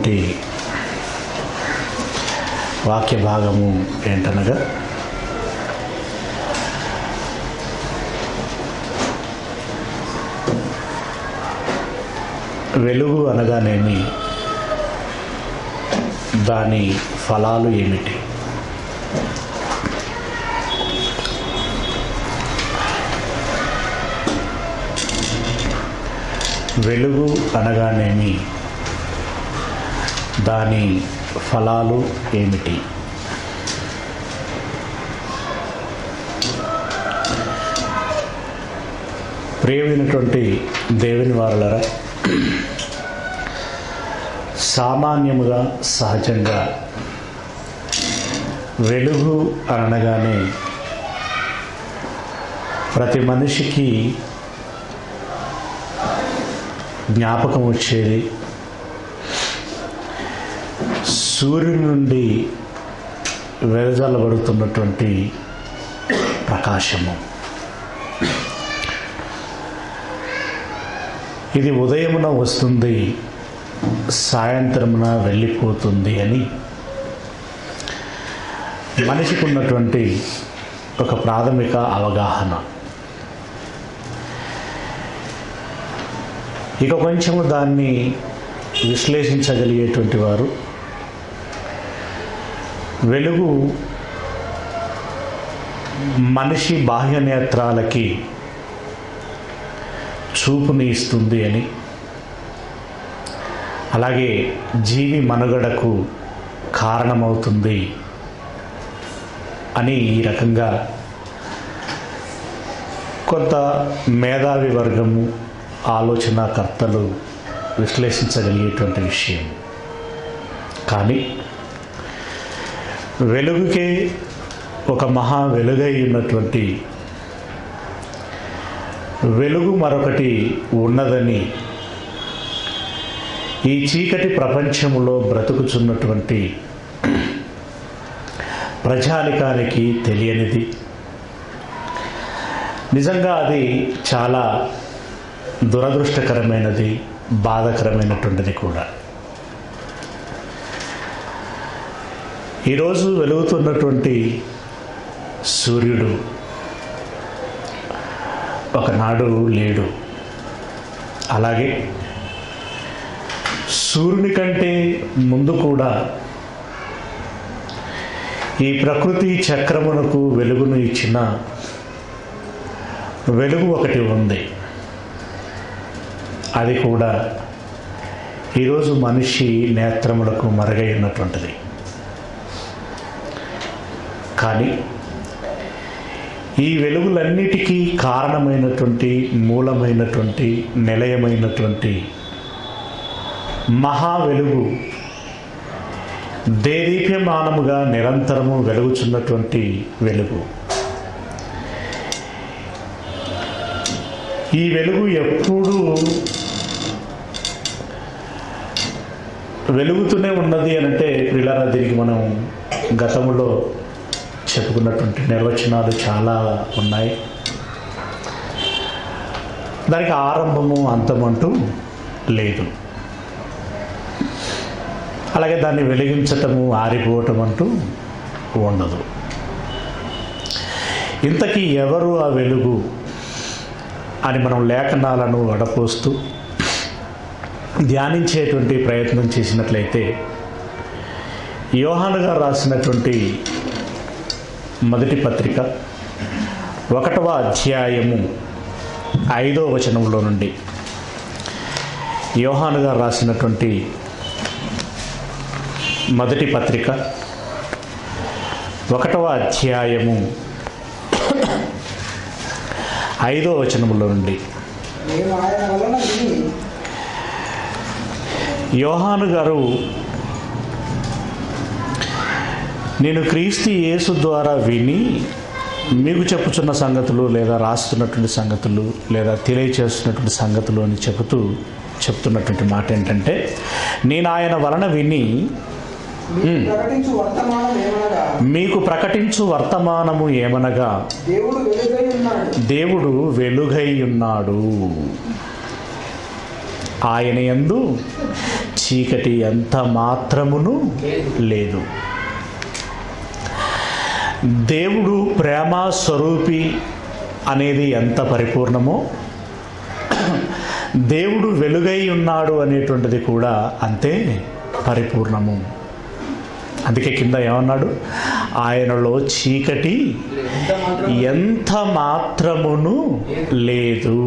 చెప్పినటువంటి వాక్య భాగము ఏంటనగా వెలుగు అనగానేమి దాని ఫలాలు ఏమిటి వెలుగు అనగానేమి దాని ఫలాలు ఏమిటి ప్రియమైనటువంటి దేవుని వారులరా సామాన్యముగా సహజంగా వెలుగు అనగానే ప్రతి మనిషికి జ్ఞాపకం వచ్చేది సూర్యుని నుండి వెదజల్లబడుతున్నటువంటి ప్రకాశము ఇది ఉదయమున వస్తుంది సాయంత్రమున వెళ్ళిపోతుంది అని మనిషికి ఉన్నటువంటి ఒక ప్రాథమిక అవగాహన ఇక కొంచెము దాన్ని విశ్లేషించగలిగేటువంటి వారు వెలుగు మనిషి బాహ్య నేత్రాలకి చూపుని ఇస్తుంది అని అలాగే జీవి మనుగడకు కారణమవుతుంది అని ఈ రకంగా కొంత మేధావి వర్గము ఆలోచనకర్తలు విశ్లేషించగలిగేటువంటి విషయం కానీ వెలుగుకే ఒక మహా వెలుగై ఉన్నటువంటి వెలుగు మరొకటి ఉన్నదని ఈ చీకటి ప్రపంచంలో బ్రతుకుచున్నటువంటి ప్రజానికానికి తెలియనిది నిజంగా అది చాలా దురదృష్టకరమైనది బాధకరమైనటువంటిది కూడా ఈరోజు వెలుగుతున్నటువంటి సూర్యుడు ఒకనాడు లేడు అలాగే సూర్యుని కంటే ముందు కూడా ఈ ప్రకృతి చక్రమునకు వెలుగును ఇచ్చిన వెలుగు ఒకటి ఉంది అది కూడా ఈరోజు మనిషి నేత్రములకు మరుగై ఉన్నటువంటిది కానీ ఈ వెలుగులన్నిటికీ కారణమైనటువంటి మూలమైనటువంటి నిలయమైనటువంటి మహా వెలుగు దేదీప్యమానముగా నిరంతరము వెలుగుచున్నటువంటి వెలుగు ఈ వెలుగు ఎప్పుడూ వెలుగుతూనే ఉన్నది అని అంటే పిల్లల దీనికి మనం గతంలో చెప్పుకున్నటువంటి నిర్వచనాలు చాలా ఉన్నాయి దానికి ఆరంభము అంతం అంటూ లేదు అలాగే దాన్ని వెలిగించటము ఆరిపోవటం అంటూ ఉండదు ఇంతకీ ఎవరు ఆ వెలుగు అని మనం లేఖనాలను వడపోస్తూ ధ్యానించేటువంటి ప్రయత్నం చేసినట్లయితే యోహాను గారు రాసినటువంటి మొదటి పత్రిక ఒకటవ అధ్యాయము ఐదో వచనంలో నుండి యోహాను గారు రాసినటువంటి మొదటి పత్రిక ఒకటవ అధ్యాయము ఐదో వచనములో నుండి మేము ఆయన వలన విని యోహాను గారు నేను క్రీస్తు యేసు ద్వారా విని మీకు చెప్పుచున్న సంగతులు లేదా రాస్తున్నటువంటి సంగతులు లేదా తెలియచేస్తున్నటువంటి సంగతులు అని చెబుతూ చెప్తున్నటువంటి మాట ఏంటంటే నేను ఆయన వలన విని మీకు ప్రకటించు వర్తమానం ఏమనగా మీకు ప్రకటించు వర్తమానము ఏమనగా దేవుడు వెలుగై ఉన్నాడు దేవుడు వెలుగై ఉన్నాడు ఆయన యందు చీకటి ఎంత మాత్రమును లేదు దేవుడు ప్రేమ స్వరూపి అనేది ఎంత పరిపూర్ణమో దేవుడు వెలుగై ఉన్నాడు అనేటువంటిది కూడా అంతే పరిపూర్ణము అందుకే కింద ఏమన్నాడు ఆయనలో చీకటి ఎంత మాత్రం ఎంత మాత్రమును లేదు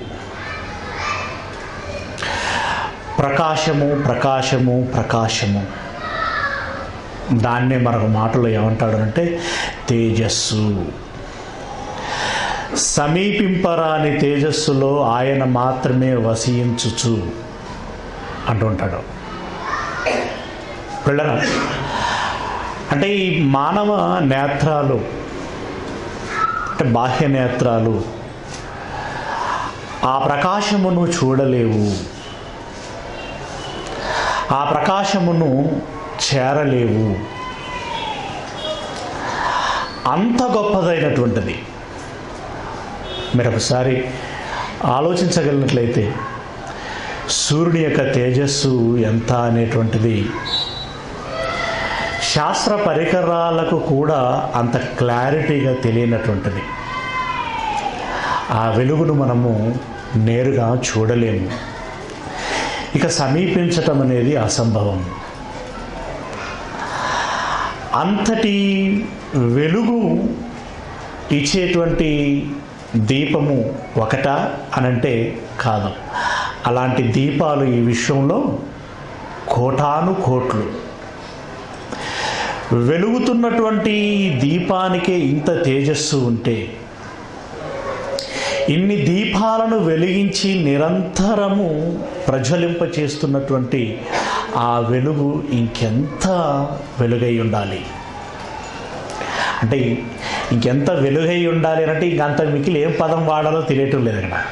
ప్రకాశము ప్రకాశము ప్రకాశము దాన్నే మరొక మాటలో ఏమంటాడు అంటే తేజస్సు సమీపింపరాని తేజస్సులో ఆయన మాత్రమే వసించుచు అంటుంటాడు పిల్లరా అంటే ఈ మానవ నేత్రాలు అంటే బాహ్య నేత్రాలు ఆ ప్రకాశమును చూడలేవు ఆ ప్రకాశమును చేరలేవు అంత గొప్పదైనటువంటిది మీరు ఒకసారి ఆలోచించగలిగినట్లయితే సూర్యుని యొక్క తేజస్సు ఎంత అనేటువంటిది శాస్త్ర పరికరాలకు కూడా అంత క్లారిటీగా తెలియనటువంటిది ఆ వెలుగును మనము నేరుగా చూడలేము ఇక సమీపించటం అనేది అసంభవం అంతటి వెలుగు ఇచ్చేటువంటి దీపము ఒకటా అనంటే కాదు అలాంటి దీపాలు ఈ విశ్వంలో కోటాను కోట్లు వెలుగుతున్నటువంటి ఈ దీపానికే ఇంత తేజస్సు ఉంటే ఇన్ని దీపాలను వెలిగించి నిరంతరము ప్రజ్వలింప చేస్తున్నటువంటి ఆ వెలుగు ఇంకెంత వెలుగై ఉండాలి అంటే ఇంకెంత వెలుగై ఉండాలి అంటే ఇంకంత మిగిలి ఏం పదం వాడాలో తెలియటం లేదు ఇక్కడ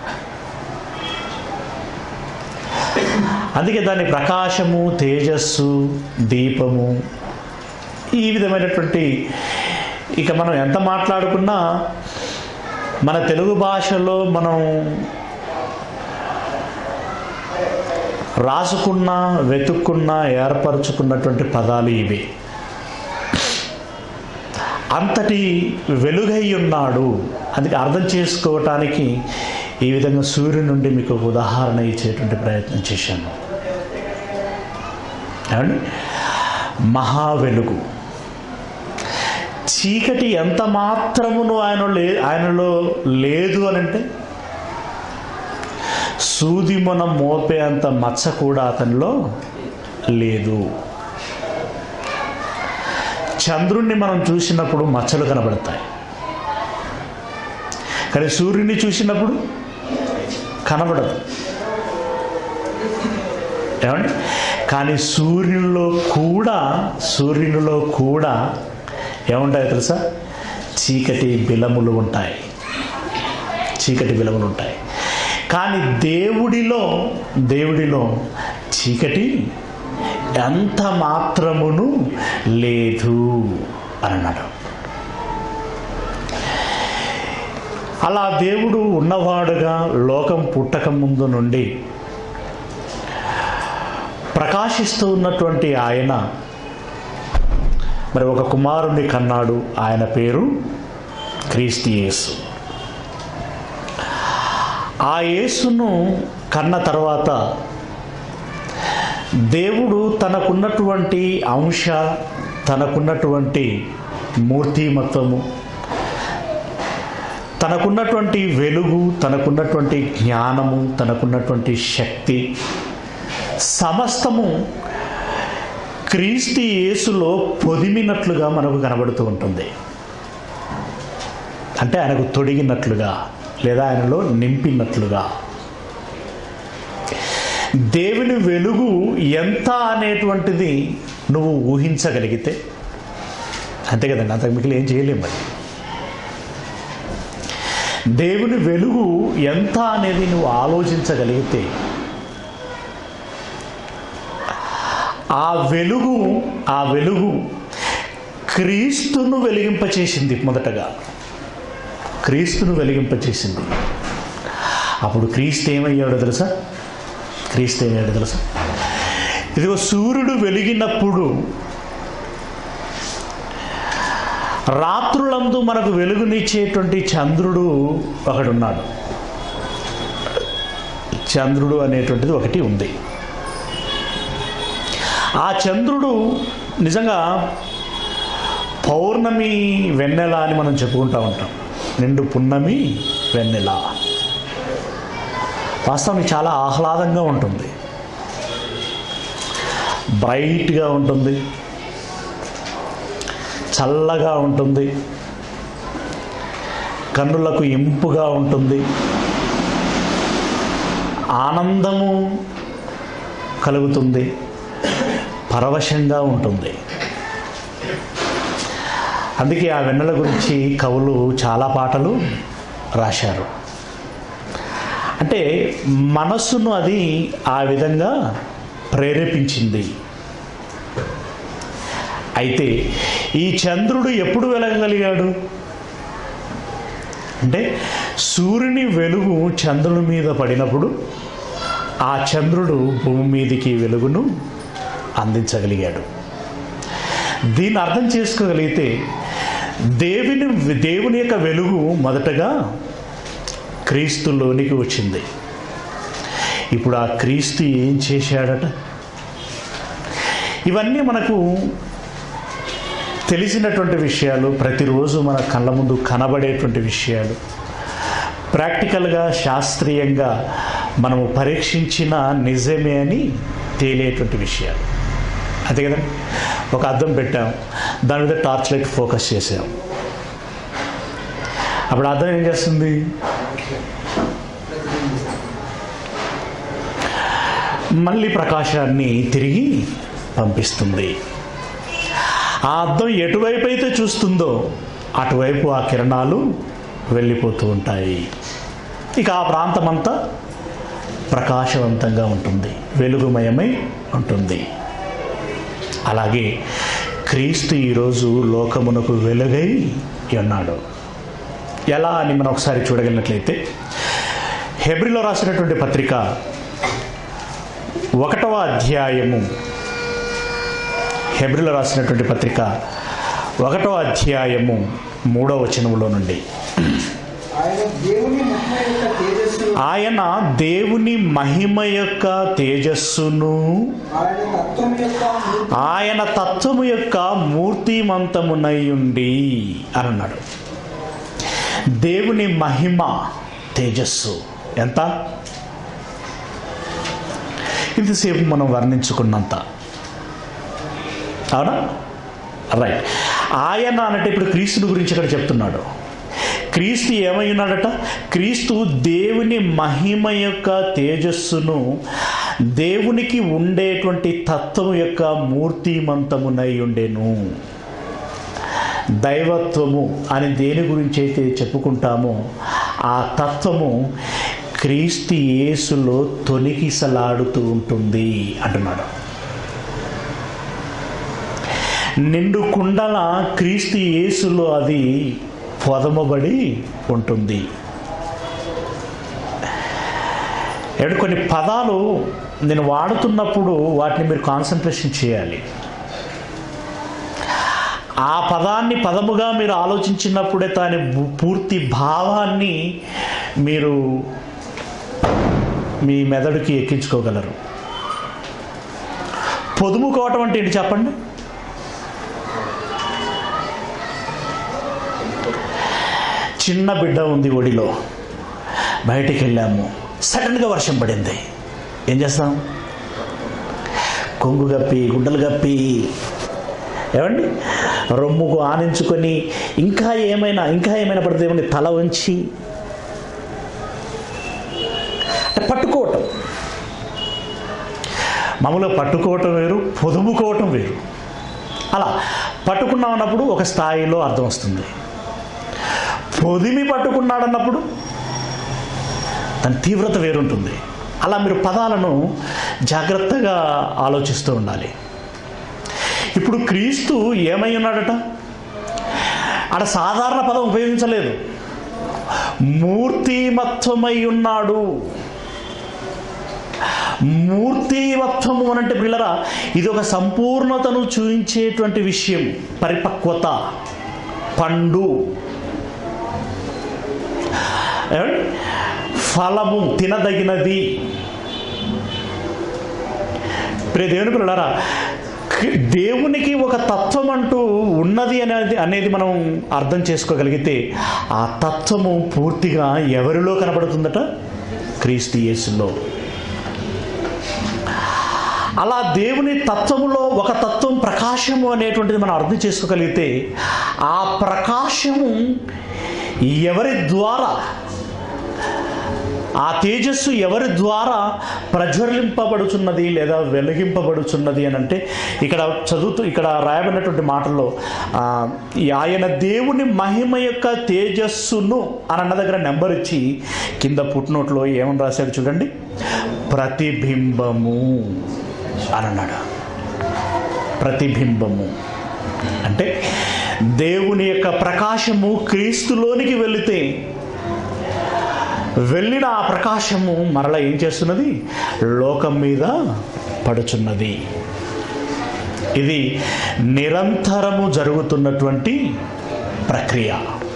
అందుకే దాని ప్రకాశము తేజస్సు దీపము ఈ విధమైనటువంటి ఇక మనం ఎంత మాట్లాడుకున్నా మన తెలుగు భాషలో మనం రాసుకున్న వెతుక్కున్న ఏర్పరచుకున్నటువంటి పదాలు ఇవి అంతటి వెలుగై ఉన్నాడు అందుకే అర్థం చేసుకోవటానికి ఈ విధంగా సూర్యుని నుండి మీకు ఒక ఉదాహరణ ఇచ్చేటువంటి ప్రయత్నం చేశాను ఏమండి మహా వెలుగు చీకటి ఎంత మాత్రమును ఆయన లే ఆయనలో లేదు అని అంటే సూది మనం మోపే అంత మచ్చ కూడా అతనిలో లేదు చంద్రుణ్ణి మనం చూసినప్పుడు మచ్చలు కనబడతాయి కానీ సూర్యుని చూసినప్పుడు కనబడదు ఏమండి కానీ సూర్యునిలో కూడా సూర్యునిలో కూడా ఏముంటాయో తెలుసా చీకటి బిలములు ఉంటాయి చీకటి బిలములు ఉంటాయి కానీ దేవుడిలో దేవుడిలో చీకటి ఎంత మాత్రమును లేదు అని అన్నాడు అలా దేవుడు ఉన్నవాడుగా లోకం పుట్టక ముందు నుండి ప్రకాశిస్తూ ఉన్నటువంటి ఆయన మరి ఒక కుమారుణ్ణి కన్నాడు ఆయన పేరు క్రీస్తు యేసు ఆ యేసును కన్న తర్వాత దేవుడు తనకున్నటువంటి అంశ తనకున్నటువంటి మూర్తిమత్వము తనకున్నటువంటి వెలుగు తనకున్నటువంటి జ్ఞానము తనకున్నటువంటి శక్తి సమస్తము క్రీస్తు యేసులో పొదిమినట్లుగా మనకు కనబడుతూ ఉంటుంది అంటే ఆయనకు తొడిగినట్లుగా లేదా ఆయనలో నింపినట్లుగా దేవుని వెలుగు ఎంత అనేటువంటిది నువ్వు ఊహించగలిగితే అంతే కదండి అంతకు మిగిలి ఏం చేయలేం మరి దేవుని వెలుగు ఎంత అనేది నువ్వు ఆలోచించగలిగితే ఆ వెలుగు ఆ వెలుగు క్రీస్తును వెలిగింపచేసింది మొదటగా క్రీస్తును వెలిగింపచేసింది అప్పుడు క్రీస్తు ఏమయ్యాడో తెలుసా క్రీస్తు ఏమయ్యాడో తెలుసా ఇదిగో సూర్యుడు వెలిగినప్పుడు రాత్రులందు మనకు వెలుగునిచ్చేటువంటి చంద్రుడు ఒకడున్నాడు చంద్రుడు అనేటువంటిది ఒకటి ఉంది ఆ చంద్రుడు నిజంగా పౌర్ణమి వెన్నెల అని మనం చెప్పుకుంటూ ఉంటాం నిండు పున్నమి వెన్నెల వాస్తవానికి చాలా ఆహ్లాదంగా ఉంటుంది బ్రైట్గా ఉంటుంది చల్లగా ఉంటుంది కన్నులకు ఇంపుగా ఉంటుంది ఆనందము కలుగుతుంది పరవశంగా ఉంటుంది అందుకే ఆ వెన్నెల గురించి కవులు చాలా పాటలు రాశారు అంటే మనస్సును అది ఆ విధంగా ప్రేరేపించింది అయితే ఈ చంద్రుడు ఎప్పుడు వెలగగలిగాడు అంటే సూర్యుని వెలుగు చంద్రుని మీద పడినప్పుడు ఆ చంద్రుడు భూమి మీదికి వెలుగును అందించగలిగాడు దీన్ని అర్థం చేసుకోగలిగితే దేవుని దేవుని యొక్క వెలుగు మొదటగా క్రీస్తులోనికి వచ్చింది ఇప్పుడు ఆ క్రీస్తు ఏం చేశాడట ఇవన్నీ మనకు తెలిసినటువంటి విషయాలు ప్రతిరోజు మన కళ్ళ ముందు కనబడేటువంటి విషయాలు ప్రాక్టికల్గా శాస్త్రీయంగా మనము పరీక్షించిన నిజమే అని తేలేటువంటి విషయాలు అంతే కదండి ఒక అద్దం పెట్టాం దాని మీద టార్చ్ లైట్ ఫోకస్ చేసాం అప్పుడు అద్దం ఏం చేస్తుంది మళ్ళీ ప్రకాశాన్ని తిరిగి పంపిస్తుంది ఆ అద్దం ఎటువైపు అయితే చూస్తుందో అటువైపు ఆ కిరణాలు వెళ్ళిపోతూ ఉంటాయి ఇక ఆ ప్రాంతం అంతా ప్రకాశవంతంగా ఉంటుంది వెలుగుమయమై ఉంటుంది అలాగే క్రీస్తు ఈరోజు లోకమునకు వెలుగై ఉన్నాడు ఎలా అని మనం ఒకసారి చూడగలిగినట్లయితే హెబ్రిలో రాసినటువంటి పత్రిక ఒకటవ అధ్యాయము హెబ్రిలో రాసినటువంటి పత్రిక ఒకటవ అధ్యాయము మూడవ వచనములో నుండి ఆయన దేవుని మహిమ యొక్క తేజస్సును ఆయన మహిమ యొక్క తేజస్సును ఆయన తత్వము యొక్క ఆయన తత్వము యొక్క మూర్తిమంతమునై ఉండి అని అన్నాడు దేవుని మహిమ తేజస్సు ఎంత ఇంతసేపు మనం వర్ణించుకున్నంత అవునా రైట్ ఆయన అంటే ఇప్పుడు క్రీస్తుని గురించి ఇక్కడ చెప్తున్నాడు క్రీస్తు ఏమై ఉన్నాడట క్రీస్తు దేవుని మహిమ యొక్క తేజస్సును దేవునికి ఉండేటువంటి తత్వం యొక్క మూర్తిమంతమునై ఉండెను దైవత్వము అని దేని గురించి అయితే చెప్పుకుంటామో ఆ తత్వము క్రీస్తు యేసులో తొలికిసలాడుతూ ఉంటుంది అంటున్నాడు నిండు కుండల క్రీస్తు యేసులో అది పొదమబడి ఉంటుంది ఏడు కొన్ని పదాలు నేను వాడుతున్నప్పుడు వాటిని మీరు కాన్సన్ట్రేషన్ చేయాలి ఆ పదాన్ని పదముగా మీరు ఆలోచించినప్పుడే దాని బు- పూర్తి భావాన్ని మీరు మీ మెదడుకి ఎక్కించుకోగలరు పొదుముకోవటం అంటే ఏంటి చెప్పండి చిన్న బిడ్డ ఉంది ఒడిలో బయటికి వెళ్ళాము సడన్గా వర్షం పడింది ఏం చేస్తాం కొంగు కప్పి గుడ్డలు కప్పి ఏమండి రొమ్ముకు ఆనించుకొని ఇంకా ఏమైనా ఇంకా ఏమైనా పడితే ఏమండి తల ఉంచి అంటే పట్టుకోవటం మామూలుగా పట్టుకోవటం వేరు పొదుముకోవటం వేరు అలా పట్టుకున్నాం అన్నప్పుడు ఒక స్థాయిలో అర్థం వస్తుంది పొదిమి పట్టుకున్నాడు అన్నప్పుడు దాని తీవ్రత వేరుంటుంది అలా మీరు పదాలను జాగ్రత్తగా ఆలోచిస్తూ ఉండాలి ఇప్పుడు క్రీస్తు ఏమై ఉన్నాడట ఆడ సాధారణ పదం ఉపయోగించలేదు మూర్తిమత్వమై ఉన్నాడు మూర్తివత్వము అనంటే పిల్లరా ఇది ఒక సంపూర్ణతను చూపించేటువంటి విషయం పరిపక్వత పండు ఏమండి? ఫలము తినదగినది ప్రియ దేవుని పిల్లరా దేవునికి ఒక తత్వం అంటూ ఉన్నది అనేది అనేది మనం అర్థం చేసుకోగలిగితే ఆ తత్వము పూర్తిగా ఎవరిలో కనబడుతుందట క్రీస్తు యేసులో అలా దేవుని తత్వములో ఒక తత్వం ప్రకాశము అనేటువంటిది మనం అర్థం చేసుకోగలిగితే ఆ ప్రకాశము ఎవరి ద్వారా ఆ తేజస్సు ఎవరి ద్వారా ప్రజ్వలింపబడుచున్నది లేదా వెలిగింపబడుచున్నది అని అంటే ఇక్కడ చదువుతూ ఇక్కడ రాయబడినటువంటి మాటల్లో ఆ, ఈ ఆయన దేవుని మహిమ యొక్క తేజస్సును అని అన్న దగ్గర నెంబర్ ఇచ్చి కింద పుట్టినోట్లో ఏమని రాశాడు చూడండి ప్రతిబింబము అని అన్నాడు ప్రతిబింబము అంటే దేవుని యొక్క ప్రకాశము క్రీస్తులోనికి వెళితే వెళ్ళిన ఆ ప్రకాశము మరలా ఏం చేస్తున్నది లోకం మీద పడుచున్నది ఇది నిరంతరము జరుగుతున్నటువంటి ప్రక్రియ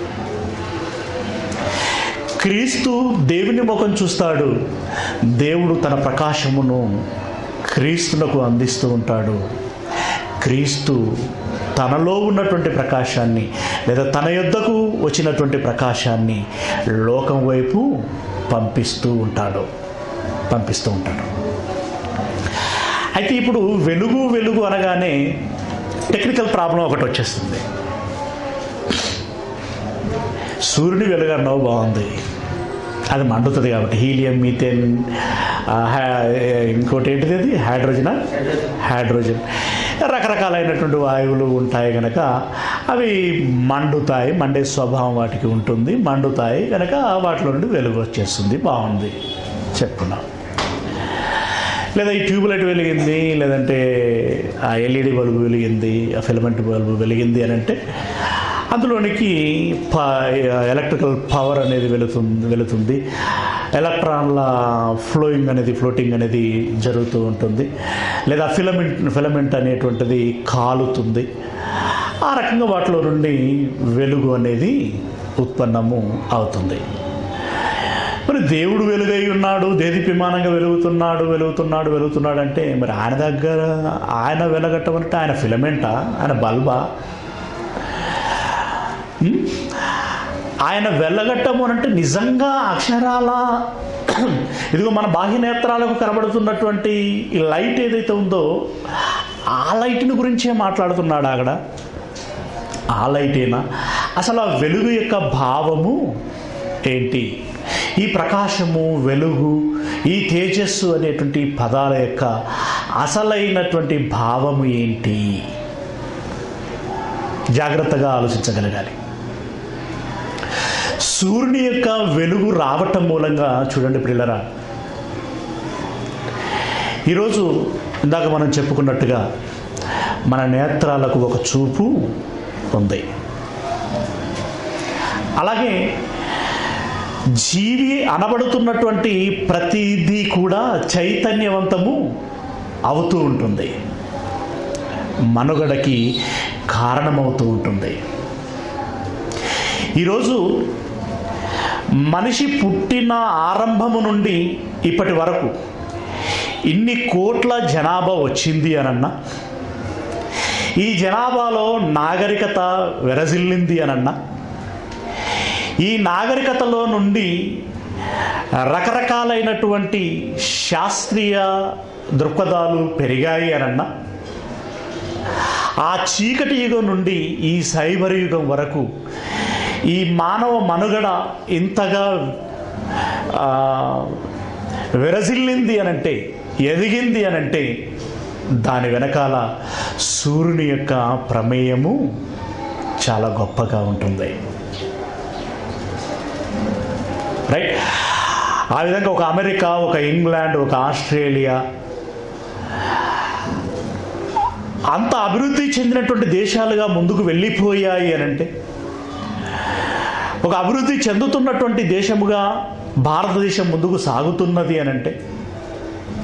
క్రీస్తు దేవుని ముఖం చూస్తాడు దేవుడు తన ప్రకాశమును క్రీస్తునకు అందిస్తూ ఉంటాడు క్రీస్తు తనలో ఉన్నటువంటి ప్రకాశాన్ని లేదా తన యొద్దకు వచ్చినటువంటి ప్రకాశాన్ని లోకం వైపు పంపిస్తూ ఉంటాడు పంపిస్తూ ఉంటాడు అయితే ఇప్పుడు వెలుగు వెలుగు అనగానే టెక్నికల్ ప్రాబ్లం ఒకటి వచ్చేస్తుంది సూర్యుని వెలుగు అన్నావు బాగుంది అది మండుతుంది కాబట్టి హీలియం మీథేన్ ఆ, హా- ఇంకోటి ఏంటిది అది హైడ్రోజనా హైడ్రోజన్ రకరకాలైనటువంటి వాయువులు ఉంటాయి కనుక అవి మండుతాయి మండే స్వభావం వాటికి ఉంటుంది మండుతాయి కనుక వాటిలో నుండి వెలుగు వచ్చేస్తుంది బాగుంది చెప్పుకున్నాం లేదా ఈ ట్యూబ్ లైట్ వెలిగింది లేదంటే ఆ ఎల్ఈడి బల్బు వెలిగింది ఆ ఫిలమెంట్ బల్బు వెలిగింది అని అంటే అందులోనికి ప ఎలక్ట్రికల్ పవర్ అనేది వెళుతుంది వెళుతుంది ఎలక్ట్రాన్ల ఫ్లోయింగ్ అనేది ఫ్లోటింగ్ అనేది జరుగుతూ ఉంటుంది లేదా ఫిలమెంట్ ఫిలమెంట్ అనేటువంటిది కాలుతుంది ఆ రకంగా వాటిలో నుండి వెలుగు అనేది ఉత్పన్నము అవుతుంది మరి దేవుడు వెలుగై ఉన్నాడు దేదీప్యమానంగా వెలుగుతున్నాడు వెలుగుతున్నాడు వెలుగుతున్నాడు అంటే మరి ఆయన దగ్గర ఆయన వెలగట్టమంటే ఆయన ఫిలమెంటా ఆయన బల్బా ఉమ్? ఆయన వెళ్ళగట్టము అని అంటే నిజంగా అక్షరాల ఇదిగో మన బాహ్య నేత్రాలకు కనబడుతున్నటువంటి ఈ లైట్ ఏదైతే ఉందో ఆ లైట్ని గురించే మాట్లాడుతున్నాడు అక్కడ ఆ లైటేనా అసలు ఆ వెలుగు యొక్క భావము ఏంటి ఈ ప్రకాశము వెలుగు ఈ తేజస్సు అనేటువంటి పదాల యొక్క అసలైనటువంటి భావము ఏంటి జాగ్రత్తగా ఆలోచించగలగాలి సూర్యుని యొక్క వెలుగు రావటం మూలంగా చూడండి పిల్లరా ఈరోజు ఇందాక మనం చెప్పుకున్నట్టుగా మన నేత్రాలకు ఒక చూపు ఉంది అలాగే జీవి అనబడుతున్నటువంటి ప్రతిదీ కూడా చైతన్యవంతము అవుతూ ఉంటుంది మనుగడకి కారణమవుతూ ఉంటుంది ఈరోజు మనిషి పుట్టిన ఆరంభము నుండి ఇప్పటి వరకు ఇన్ని కోట్ల జనాభా వచ్చింది అనన్నా ఈ జనాభాలో నాగరికత వెరజిల్లింది అనన్నా ఈ నాగరికతలో నుండి రకరకాలైనటువంటి శాస్త్రీయ దృక్పథాలు పెరిగాయి అనన్నా ఆ చీకటి యుగం నుండి ఈ సైబర్ యుగం వరకు ఈ మానవ మనుగడ ఇంతగా ఆ, విరజిల్లింది అనంటే ఎదిగింది అనంటే దాని వెనకాల సూర్యుని యొక్క ప్రమేయము చాలా గొప్పగా ఉంటుంది రైట్ ఆ విధంగా ఒక అమెరికా ఒక ఇంగ్లాండ్ ఒక ఆస్ట్రేలియా అంత అభివృద్ధి చెందినటువంటి దేశాలుగా ముందుకు వెళ్ళిపోయాయి అని అంటే ఒక అభివృద్ధి చెందుతున్నటువంటి దేశముగా భారతదేశం ముందుకు సాగుతున్నది అని అంటే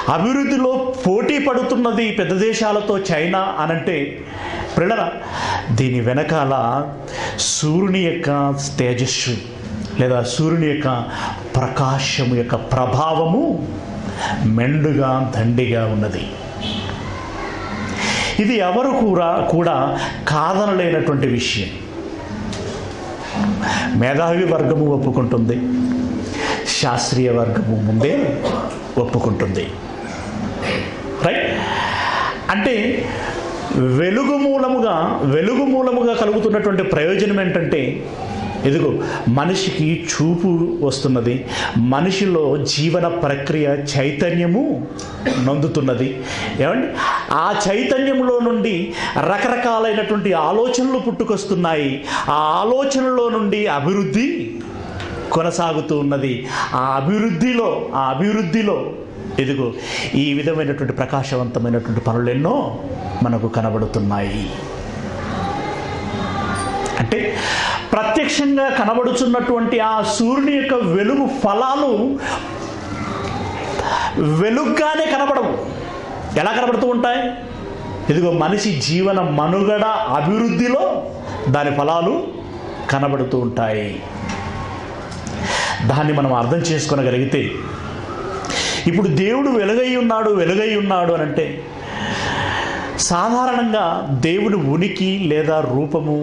అభివృద్ధిలో పోటీ పడుతున్నది పెద్ద దేశాలతో చైనా అనంటే పిల్లల దీని వెనకాల సూర్యుని యొక్క తేజస్సు లేదా సూర్యుని యొక్క ప్రకాశము యొక్క ప్రభావము మెండుగా దండిగా ఉన్నది ఇది ఎవరు కూడా కూడా కాదనలేనటువంటి విషయం మేధావి వర్గము ఒప్పుకుంటుంది శాస్త్రీయ వర్గము ముందే ఒప్పుకుంటుంది రైట్ అంటే వెలుగు మూలముగా వెలుగు మూలముగా కలుగుతున్నటువంటి ప్రయోజనం ఏంటంటే ఎదుగు మనిషికి చూపు వస్తున్నది మనిషిలో జీవన ప్రక్రియ చైతన్యము నొందుతున్నది ఏమండి ఆ చైతన్యంలో నుండి రకరకాలైనటువంటి ఆలోచనలు పుట్టుకొస్తున్నాయి ఆ ఆలోచనలో నుండి అభివృద్ధి కొనసాగుతూ ఉన్నది ఆ అభివృద్ధిలో ఆ అభివృద్ధిలో ఎదుగు ఈ విధమైనటువంటి ప్రకాశవంతమైనటువంటి పనులెన్నో మనకు కనబడుతున్నాయి అంటే ప్రత్యక్షంగా కనబడుచున్నటువంటి ఆ సూర్యుని యొక్క వెలుగు ఫలాలు వెలుగ్గానే కనబడవు ఎలా కనబడుతూ ఉంటాయి ఇదిగో మనిషి జీవన మనుగడ అభివృద్ధిలో దాని ఫలాలు కనబడుతూ ఉంటాయి దాన్ని మనం అర్థం చేసుకోనగలిగితే ఇప్పుడు దేవుడు వెలుగై ఉన్నాడు వెలుగై ఉన్నాడు అని అంటే సాధారణంగా దేవుని ఉనికి లేదా రూపము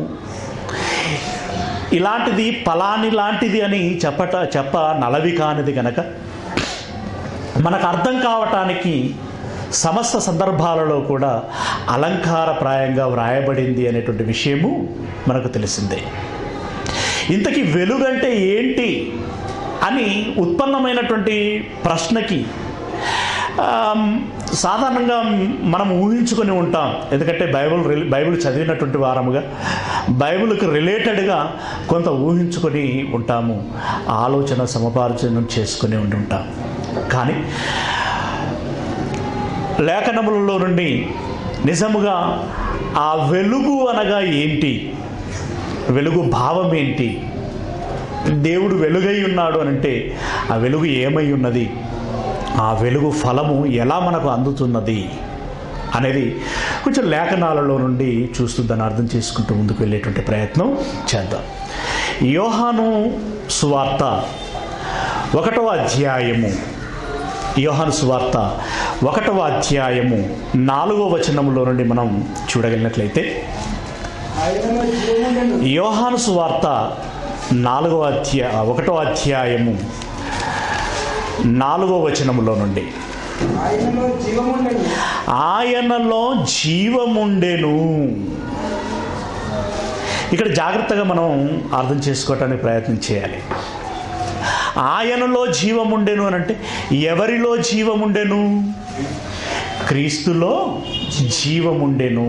ఇలాంటిది పలాని లాంటిది అని చెప్పట చెప్ప నలవి కానిది గనక మనకు అర్థం కావటానికి సమస్త సందర్భాలలో కూడా అలంకారప్రాయంగా వ్రాయబడింది అనేటువంటి విషయము మనకు తెలిసిందే ఇంతకీ వెలుగంటే ఏంటి అని ఉత్పన్నమైనటువంటి ప్రశ్నకి ఆమ్, సాధారణంగా మనం ఊహించుకొని ఉంటాం ఎందుకంటే బైబిల్ రిల్- బైబిల్ చదివినటువంటి వారముగా బైబిల్కి రిలేటెడ్గా కొంత ఊహించుకొని ఉంటాము ఆలోచన సమపార్జనం చేసుకొని ఉండి ఉంటాం కానీ లేఖనములలో నుండి నిజముగా ఆ వెలుగు అనగా ఏంటి వెలుగు భావం ఏంటి దేవుడు వెలుగై ఉన్నాడు అని అంటే ఆ వెలుగు ఏమై ఉన్నది ఆ వెలుగు ఫలము ఎలా మనకు అందుతున్నది అనేది కొంచెం లేఖనాలలో నుండి చూస్తూ దాన్ని అర్థం చేసుకుంటూ ముందుకు వెళ్ళేటువంటి ప్రయత్నం చేద్దాం యోహాను సువార్త ఒకటవ అధ్యాయము యోహాను సువార్త ఒకటవ అధ్యాయము నాలుగో వచనములో నుండి మనం చూడగలిగినట్లయితే ఆయనలో జీవముండెను యోహాను సువార్త నాలుగో అధ్యాయ ఒకటో అధ్యాయము నాలుగో వచనములో నుండి ఆయనలో జీవముండెను ఆయనలో జీవముండెను ఇక్కడ జాగ్రత్తగా మనం అర్థం చేసుకోవటానికి ప్రయత్నం చేయాలి ఆయనలో జీవముండెను అని అంటే ఎవరిలో జీవముండెను క్రీస్తులో జీవముండెను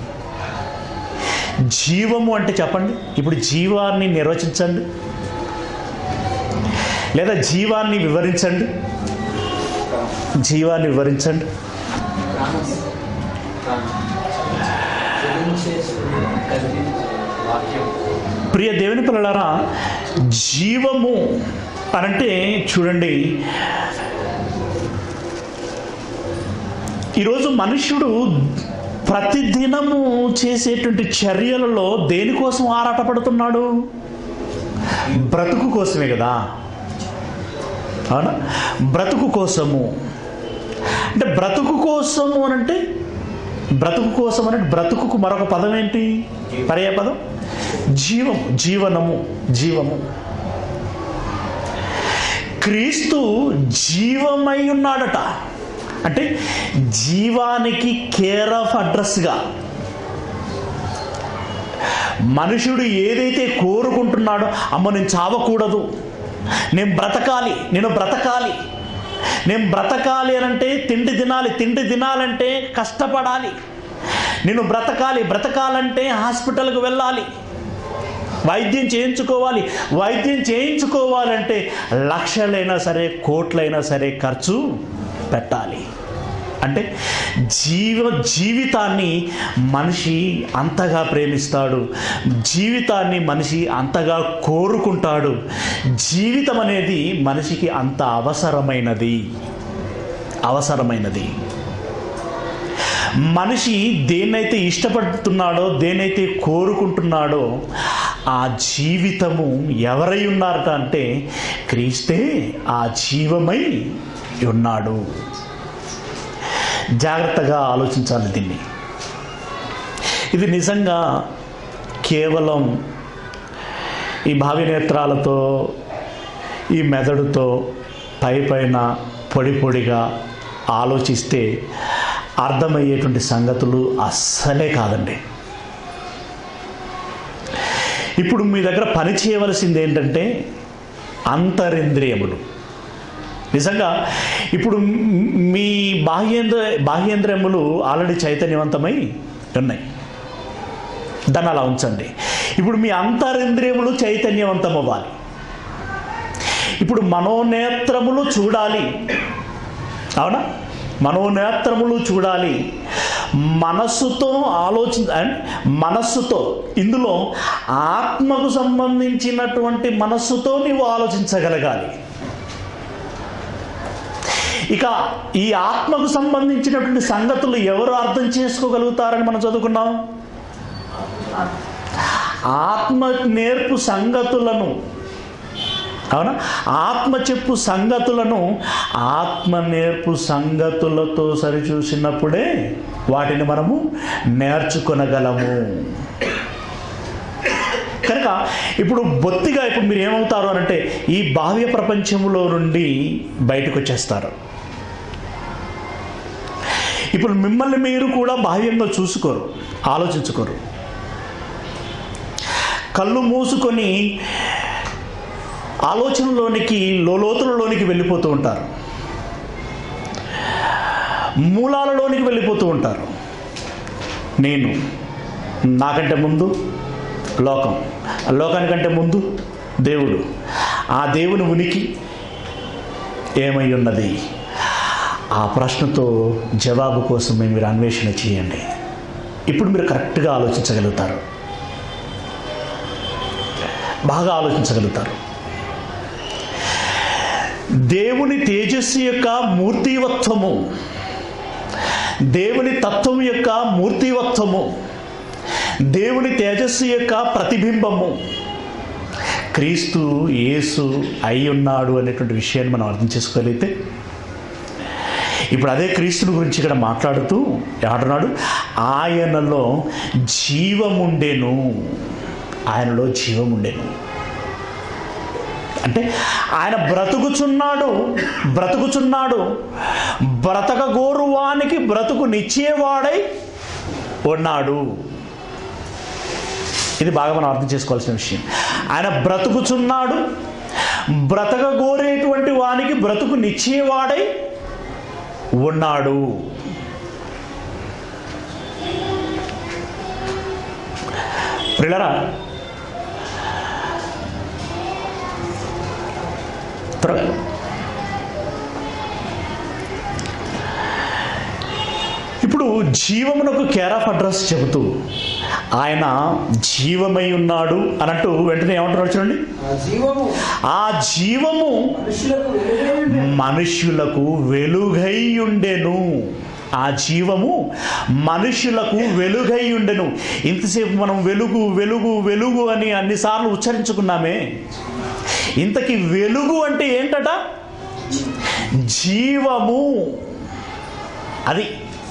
జీవము అంటే చెప్పండి ఇప్పుడు జీవాన్ని నిర్వచించండి లేదా జీవాన్ని వివరించండి జీవాన్ని వివరించండి ప్రియ దేవుని పిల్లలారా జీవము అనంటే చూడండి ఈరోజు మనుష్యుడు ప్రతిదినము చేసేటువంటి చర్యలలో దేనికోసం ఆరాటపడుతున్నాడు బ్రతుకు కోసమే కదా అవునా బ్రతుకు కోసము అంటే బ్రతుకు కోసము అని అంటే బ్రతుకు కోసం అంటే బ్రతుకుకు మరొక పదం ఏంటి పర్యాయ పదం జీవము జీవనము జీవము క్రీస్తు జీవమై ఉన్నాడట అంటే జీవానికి కేర్ ఆఫ్ అడ్రస్గా మనుషుడు ఏదైతే కోరుకుంటున్నాడో అమ్మ నేను చావకూడదు నేను బ్రతకాలి నేను బ్రతకాలి నేను బ్రతకాలి అని అంటే తిండి తినాలి తిండి తినాలంటే కష్టపడాలి నేను బ్రతకాలి బ్రతకాలంటే హాస్పిటల్కి వెళ్ళాలి వైద్యం చేయించుకోవాలి వైద్యం చేయించుకోవాలంటే లక్షలైనా సరే కోట్లైనా సరే ఖర్చు పెట్టాలి అంటే జీవ జీవితాన్ని మనిషి అంతగా ప్రేమిస్తాడు జీవితాన్ని మనిషి అంతగా కోరుకుంటాడు జీవితం అనేది మనిషికి అంత అవసరమైనది అవసరమైనది మనిషి దేన్నైతే ఇష్టపడుతున్నాడో దేనైతే కోరుకుంటున్నాడో ఆ జీవితము ఎవరై ఉన్నారట అంటే క్రీస్తే ఆ జీవమై ఉన్నాడు జాగ్రత్తగా ఆలోచించాలి దీన్ని ఇది నిజంగా కేవలం ఈ భావి నేత్రాలతో ఈ మెదడుతో పై పైన పొడి పొడిగా ఆలోచిస్తే అర్థమయ్యేటువంటి సంగతులు అస్సలే కాదండి ఇప్పుడు మీ దగ్గర పని చేయవలసింది ఏంటంటే అంతరింద్రియములు నిజంగా ఇప్పుడు మ్- మీ బాహ్యేంద్ర బాహ్యేంద్రియములు ఆల్రెడీ చైతన్యవంతమై ఉన్నాయి దాన్ని అలా ఉంచండి ఇప్పుడు మీ అంతరింద్రియములు చైతన్యవంతం అవ్వాలి ఇప్పుడు మనోనేత్రములు చూడాలి అవునా మనోనేత్రములు చూడాలి మనస్సుతో ఆలోచి అండ్ మనస్సుతో ఇందులో ఆత్మకు సంబంధించినటువంటి మనస్సుతో నీవు ఆలోచించగలగాలి ఇక ఈ ఆత్మకు సంబంధించినటువంటి సంగతులు ఎవరు అర్థం చేసుకోగలుగుతారని మనం చదువుకున్నాం ఆత్మ నేర్పు సంగతులను అవునా ఆత్మ చెప్పు సంగతులను ఆత్మ నేర్పు సంగతులతో సరిచూసినప్పుడే వాటిని మనము నేర్చుకొనగలము కనుక ఇప్పుడు బొత్తిగా ఇప్పుడు మీరు ఏమవుతారు అని అంటే ఈ బాహ్య ప్రపంచంలో నుండి బయటకు వచ్చేస్తారు ఇప్పుడు మిమ్మల్ని మీరు కూడా బాహ్యంగా చూసుకోరు ఆలోచించుకోరు కళ్ళు మూసుకొని ఆలోచనలోనికి లోతులలోనికి వెళ్ళిపోతూ ఉంటారు మూలాలలోనికి వెళ్ళిపోతూ ఉంటారు నేను నాకంటే ముందు లోకం లోకానికంటే ముందు దేవుడు ఆ దేవుని ఉనికి ఏమై ఉన్నది ఆ ప్రశ్నతో జవాబు కోసమే మీరు అన్వేషణ చేయండి ఇప్పుడు మీరు కరెక్ట్గా ఆలోచించగలుగుతారు బాగా ఆలోచించగలుగుతారు దేవుని తేజస్సు యొక్క మూర్తివత్వము దేవుని తత్వం యొక్క మూర్తివత్వము దేవుని తేజస్సు యొక్క ప్రతిబింబము క్రీస్తు యేసు అయి ఉన్నాడు అనేటువంటి విషయాన్ని మనం అర్థం చేసుకోగలిగితే ఇప్పుడు అదే క్రీస్తుని గురించి ఇక్కడ మాట్లాడుతూ ఏమంటున్నాడు ఆయనలో జీవముండెను ఆయనలో జీవముండెను అంటే ఆయన బ్రతుకుచున్నాడు బ్రతుకుచున్నాడు బ్రతకగోరు వానికి బ్రతుకునిచ్చేవాడై ఉన్నాడు ఇది బాగా మనం అర్థం చేసుకోవాల్సిన విషయం ఆయన బ్రతుకుచున్నాడు బ్రతకగోరేటువంటి వానికి బ్రతుకునిచ్చేవాడై ఉన్నాడు ప్రిలరా త్వరగా ఇప్పుడు జీవమునకు కేర్ ఆఫ్ అడ్రస్ చెబుతూ ఆయన జీవమై ఉన్నాడు అన్నట్టు వెంటనే ఏమంటున్నాడు చూడండి ఆ జీవము ఆ జీవము మనుషులకు వెలుగై ఉండెను. మనుష్యులకు వెలుగై ఉండెను ఆ జీవము మనుషులకు వెలుగై ఉండెను ఇంతసేపు మనం వెలుగు వెలుగు వెలుగు అని అన్నిసార్లు ఉచ్చరించుకున్నామే ఇంతకి వెలుగు అంటే ఏంటట జీవము అది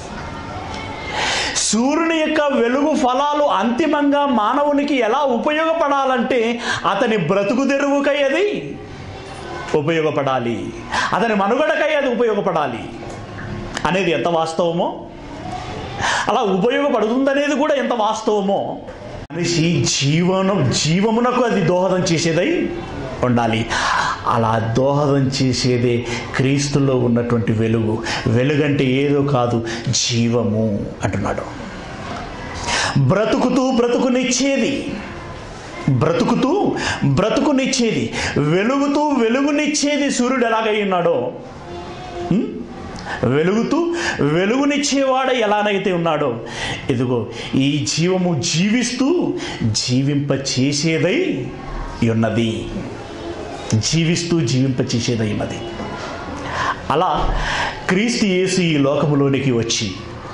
సూర్యుని యొక్క వెలుగు ఫలాలు అంతిమంగా మానవునికి ఎలా ఉపయోగపడాలంటే అతని బ్రతుకు తెరువుకై అది ఉపయోగపడాలి అతని మనుగడకై అది ఉపయోగపడాలి అనేది ఎంత వాస్తవమో అలా ఉపయోగపడుతుందనేది కూడా ఎంత వాస్తవమో మనిషి జీవనం జీవమునకు అది దోహదం చేసేదై ఉండాలి అలా దోహదం చేసేదే క్రీస్తులో ఉన్నటువంటి వెలుగు వెలుగంటే ఏదో కాదు జీవము అంటున్నాడు బ్రతుకుతూ బ్రతుకునిచ్చేది బ్రతుకుతూ బ్రతుకునిచ్చేది వెలుగుతూ వెలుగునిచ్చేది సూర్యుడు ఎలాగై ఉన్నాడో ఉం? వెలుగుతూ వెలుగునిచ్చేవాడ ఎలానైతే ఉన్నాడో ఇదిగో ఈ జీవము జీవిస్తూ జీవింప చేసేదై ఉన్నది జీవిస్తూ జీవింప చేసేదై ఉన్నది అలా క్రీస్తు యేసు ఈ లోకములోనికి వచ్చి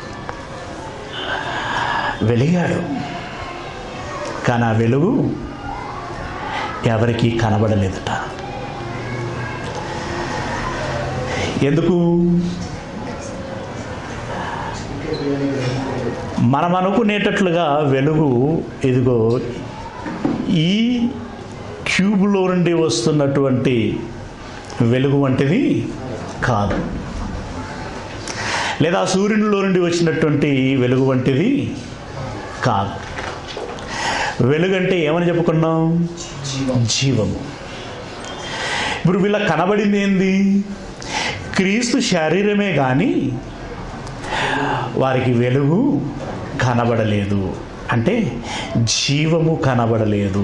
వెలిగాడు కానీ ఆ వెలుగు ఎవరికీ కనబడలేదట ఎందుకు మనం అనుకునేటట్లుగా వెలుగు ఇదిగో ఈ క్యూబ్లో నుండి వస్తున్నటువంటి వెలుగు వంటిది కాదు లేదా సూర్యునిలో నుండి వచ్చినటువంటి వెలుగు వంటిది కాదు వెలుగంటే ఏమని చెప్పుకున్నాం జీవము ఇప్పుడు వీళ్ళకి కనబడింది ఏంది క్రీస్తు శరీరమే కానీ వారికి వెలుగు కనబడలేదు అంటే జీవము కనబడలేదు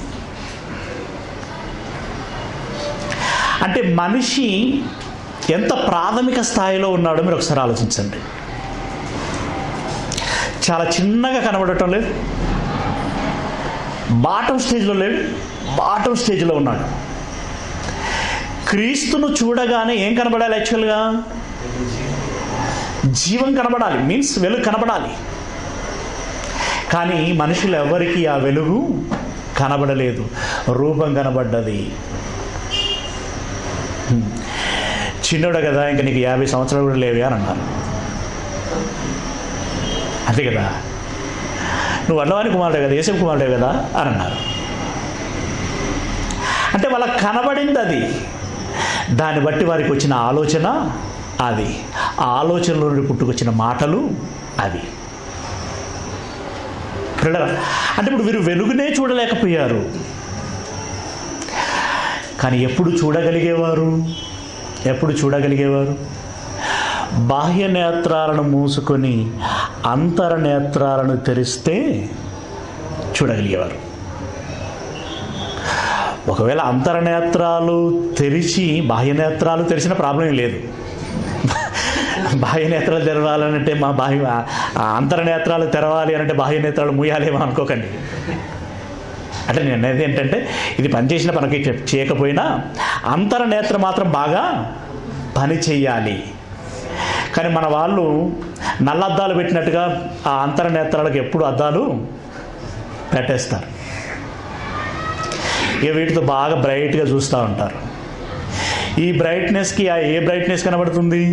అంటే మనిషి ఎంత ప్రాథమిక స్థాయిలో ఉన్నాడో మీరు ఒకసారి ఆలోచించండి చాలా చిన్నగా కనబడటం లేదు బాటం స్టేజ్లో లేడు బాటం స్టేజ్లో ఉన్నాడు క్రీస్తును చూడగానే ఏం కనబడాలి యాక్చువల్గా జీవం కనబడాలి మీన్స్ వెలుగు కనబడాలి కానీ మనుషులు ఎవరికి ఆ వెలుగు కనబడలేదు రూపం కనబడ్డది హ్మ్. చిన్నోడు కదా ఇంకా నీకు యాభై సంవత్సరాలు కూడా లేవే అని అన్నారు అంతే కదా నువ్వు అల్లవాని కుమారుడే కదా ఏసే కుమారుడే కదా అని అన్నారు అంటే వాళ్ళకి కనబడింది అది దాన్ని బట్టి వారికి వచ్చిన ఆలోచన అది ఆ ఆలోచనలో నుండి పుట్టుకొచ్చిన మాటలు అవి ప్రియులారా, అంటే ఇప్పుడు వీరు వెలుగునే చూడలేకపోయారు కానీ ఎప్పుడు చూడగలిగేవారు ఎప్పుడు చూడగలిగేవారు బాహ్య నేత్రాలను మూసుకొని అంతర నేత్రాలను తెరిస్తే చూడగలిగేవారు ఒకవేళ అంతర నేత్రాలు తెరిచి బాహ్య నేత్రాలు తెరిచిన ప్రాబ్లం ఏం లేదు బాహ్య నేత్రాలు తెరవాలంటే మా బాహ్య ఆ అంతర నేత్రాలు తెరవాలి అంటే బాహ్య నేత్రాలు మూయాలేమో అనుకోకండి అంటే నేను అనేది ఏంటంటే ఇది పనిచేసిన పనికి చె- చేయకపోయినా అంతర నేత్రం మాత్రం బాగా పని చెయ్యాలి కానీ మన వాళ్ళు నల్ల అద్దాలు పెట్టినట్టుగా ఆ అంతర నేత్రాలకు ఎప్పుడు అద్దాలు పెట్టేస్తారు ఇక వీటితో బాగా బ్రైట్గా చూస్తూ ఉంటారు ఈ బ్రైట్నెస్కి ఆ ఏ బ్రైట్నెస్ కనబడుతుంది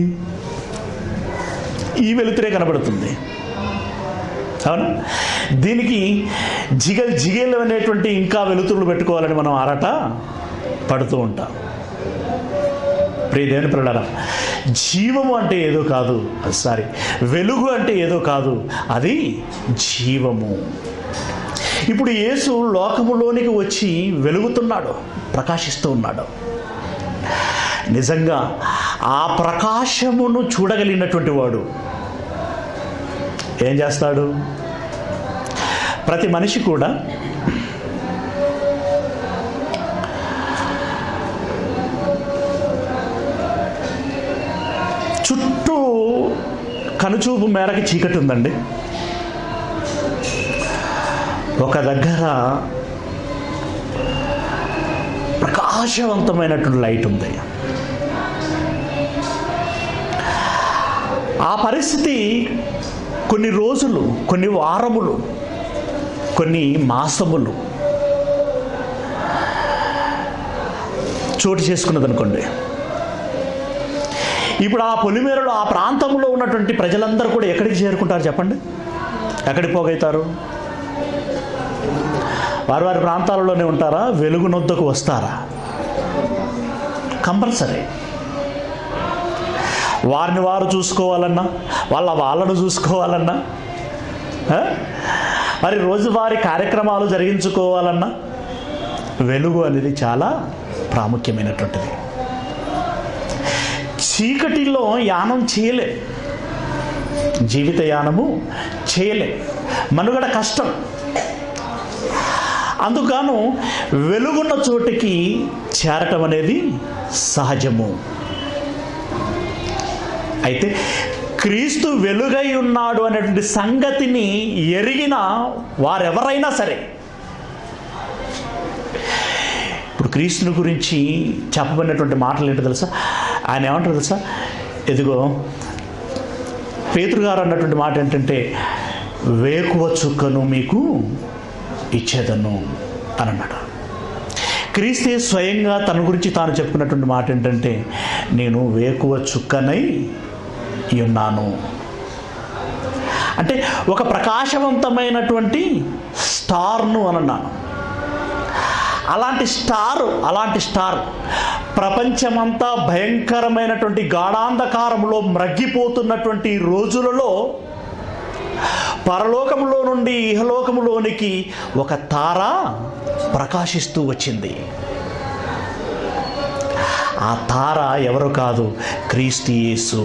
ఈ వెలుతురే కనబడుతుంది అవును దీనికి జిగల్ జిగేలు అనేటువంటి ఇంకా వెలుతురులు పెట్టుకోవాలని మనం ఆరాట పడుతూ ఉంటాం ప్రియదేవుని పిల్లరా జీవము అంటే ఏదో కాదు సారీ వెలుగు అంటే ఏదో కాదు అది జీవము ఇప్పుడు యేసు లోకములోనికి వచ్చి వెలుగుతున్నాడు ప్రకాశిస్తూ ఉన్నాడు నిజంగా ఆ ప్రకాశమును చూడగలిగినటువంటి వాడు ఏం చేస్తాడు ప్రతి మనిషి కూడా చుట్టూ కనుచూపు మేరకి చీకటి ఉందండి ఒక దగ్గర ప్రకాశవంతమైనటువంటి లైట్ ఉంది ఆ పరిస్థితి కొన్ని రోజులు కొన్ని వారములు కొన్ని మాసములు చోటు చేసుకున్నది అనుకోండి ఇప్పుడు ఆ పొలిమేరలో ఆ ప్రాంతంలో ఉన్నటువంటి ప్రజలందరూ కూడా ఎక్కడికి చేరుకుంటారు చెప్పండి ఎక్కడికి పోగవుతారు వారి వారి ప్రాంతాలలోనే ఉంటారా వెలుగు నొద్దకు వస్తారా కంపల్సరీ వారిని వారు చూసుకోవాలన్నా వాళ్ళ వాళ్ళను చూసుకోవాలన్నా ఆ? మరి రోజువారీ కార్యక్రమాలు జరిగించుకోవాలన్నా వెలుగు అనేది చాలా ప్రాముఖ్యమైనటువంటిది చీకటిలో యానం చేయలే జీవిత యానము చేయలే మనుగడ కష్టం అందుకను వెలుగున్న చోటికి చేరటం అనేది సహజము అయితే క్రీస్తు వెలుగై ఉన్నాడు అనేటువంటి సంగతిని ఎరిగిన వారెవరైనా సరే ఇప్పుడు ఇప్పుడు క్రీస్తుని గురించి చెప్పబడినటువంటి మాటలు ఏంటో తెలుసా ఆయన ఏమంటారు తెలుసా ఇదిగో పేతురు గారు అన్నటువంటి మాట ఏంటంటే వేకువ చుక్కను మీకు ఇచ్చేదను అని అన్నాడు క్రీస్తే స్వయంగా తన గురించి తాను చెప్పుకున్నటువంటి మాట ఏంటంటే నేను వేకువ చుక్కనై ఉన్నాను అంటే ఒక ప్రకాశవంతమైనటువంటి స్టార్ను అని అన్నాను అలాంటి స్టార్ అలాంటి స్టార్ ప్రపంచమంతా భయంకరమైనటువంటి గాఢాంధకారంలో మ్రగ్గిపోతున్నటువంటి రోజులలో పరలోకములో నుండి ఇహలోకములోనికి ఒక తార ప్రకాశిస్తూ వచ్చింది ఆ తార ఎవరు కాదు క్రీస్తు యేసు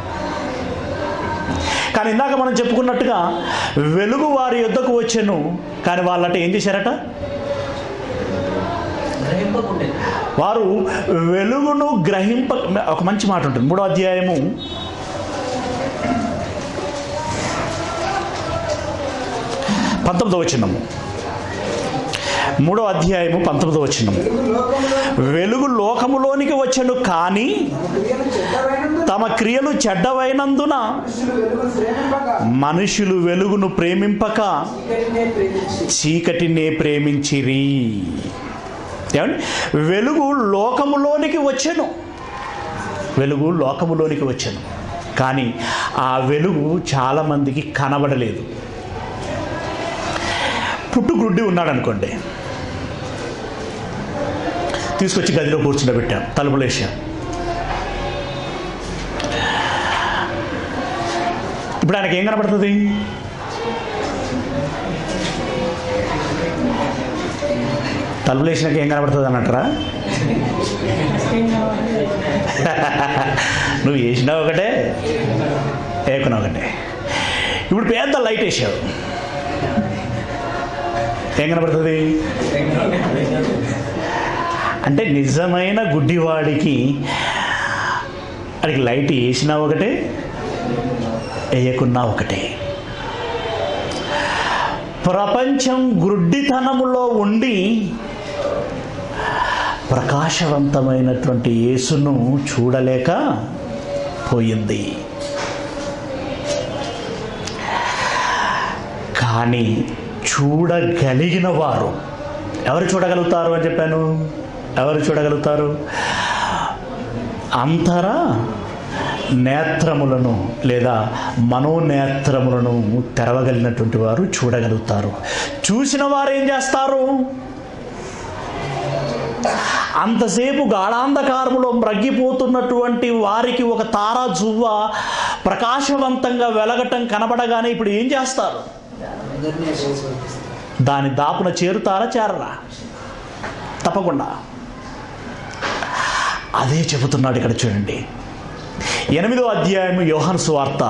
కానీ ఇందాక మనం చెప్పుకున్నట్టుగా వెలుగు వారి యుద్ధకు వచ్చాను కానీ వాళ్ళంటే ఏం చేశారట గ్రహింపకుండే వారు వెలుగును గ్రహింప ఒక మంచి మాట ఉంటుంది మూడో అధ్యాయము పంతొమ్మిదో వచ్చినము మూడో అధ్యాయము పంతొమ్మిదో వచ్చినము వెలుగు లోకంలో వెలుగు లోకములోనికి వచ్చను కానీ క్రియలు చెడ్డమైనందున తమ క్రియలు చెడ్డవైనందున మనుషులు వెలుగును ప్రేమింపక మనుషులు వెలుగును ప్రేమింపక చీకటినే చీకటినే ప్రేమించి ప్రేమించిరి ఏమండి వెలుగు లోకములోనికి వచ్చెను వెలుగు లోకములోనికి వచ్చెను కానీ ఆ వెలుగు చాలామందికి కనబడలేదు పుట్టుగుడ్డి ఉన్నాడు అనుకోండి తీసుకొచ్చి గదిలో కూర్చుండబెట్టాం తలుపులు వేసాం ఇప్పుడు ఆయనకి ఏం కనబడుతుంది తలుపులు వేసినాక ఏం కనబడుతుంది అన్నట్రా నువ్వు వేసినా ఒకటే వేకున్నా ఒకటే ఇప్పుడు పెద్ద లైట్ వేసావు ఏం కనబడుతుంది అంటే నిజమైన గుడ్డివాడికి అడికి లైట్ వేసినా ఒకటే వేయకున్నా ఒకటే ప్రపంచం గుడ్డితనములో ఉండి ప్రకాశవంతమైనటువంటి యేసును చూడలేక పోయింది కానీ చూడగలిగిన వారు ఎవరు చూడగలుగుతారు అని చెప్పాను ఎవరు చూడగలుగుతారు అంతర నేత్రములను లేదా మనోనేత్రములను తెరవగలిగినటువంటి వారు చూడగలుగుతారు చూసిన వారు ఏం చేస్తారు అంతసేపు గాఢాంధకారములో మ్రగ్గిపోతున్నటువంటి వారికి ఒక తారా జువ్వ ప్రకాశవంతంగా వెలగటం కనబడగానే ఇప్పుడు ఏం చేస్తారు దాని దాపున చేరుతారా చేరరా తప్పకుండా అదే చెబుతున్నాడు ఇక్కడ చూడండి ఎనిమిదో అధ్యాయము యోహన్ సువార్త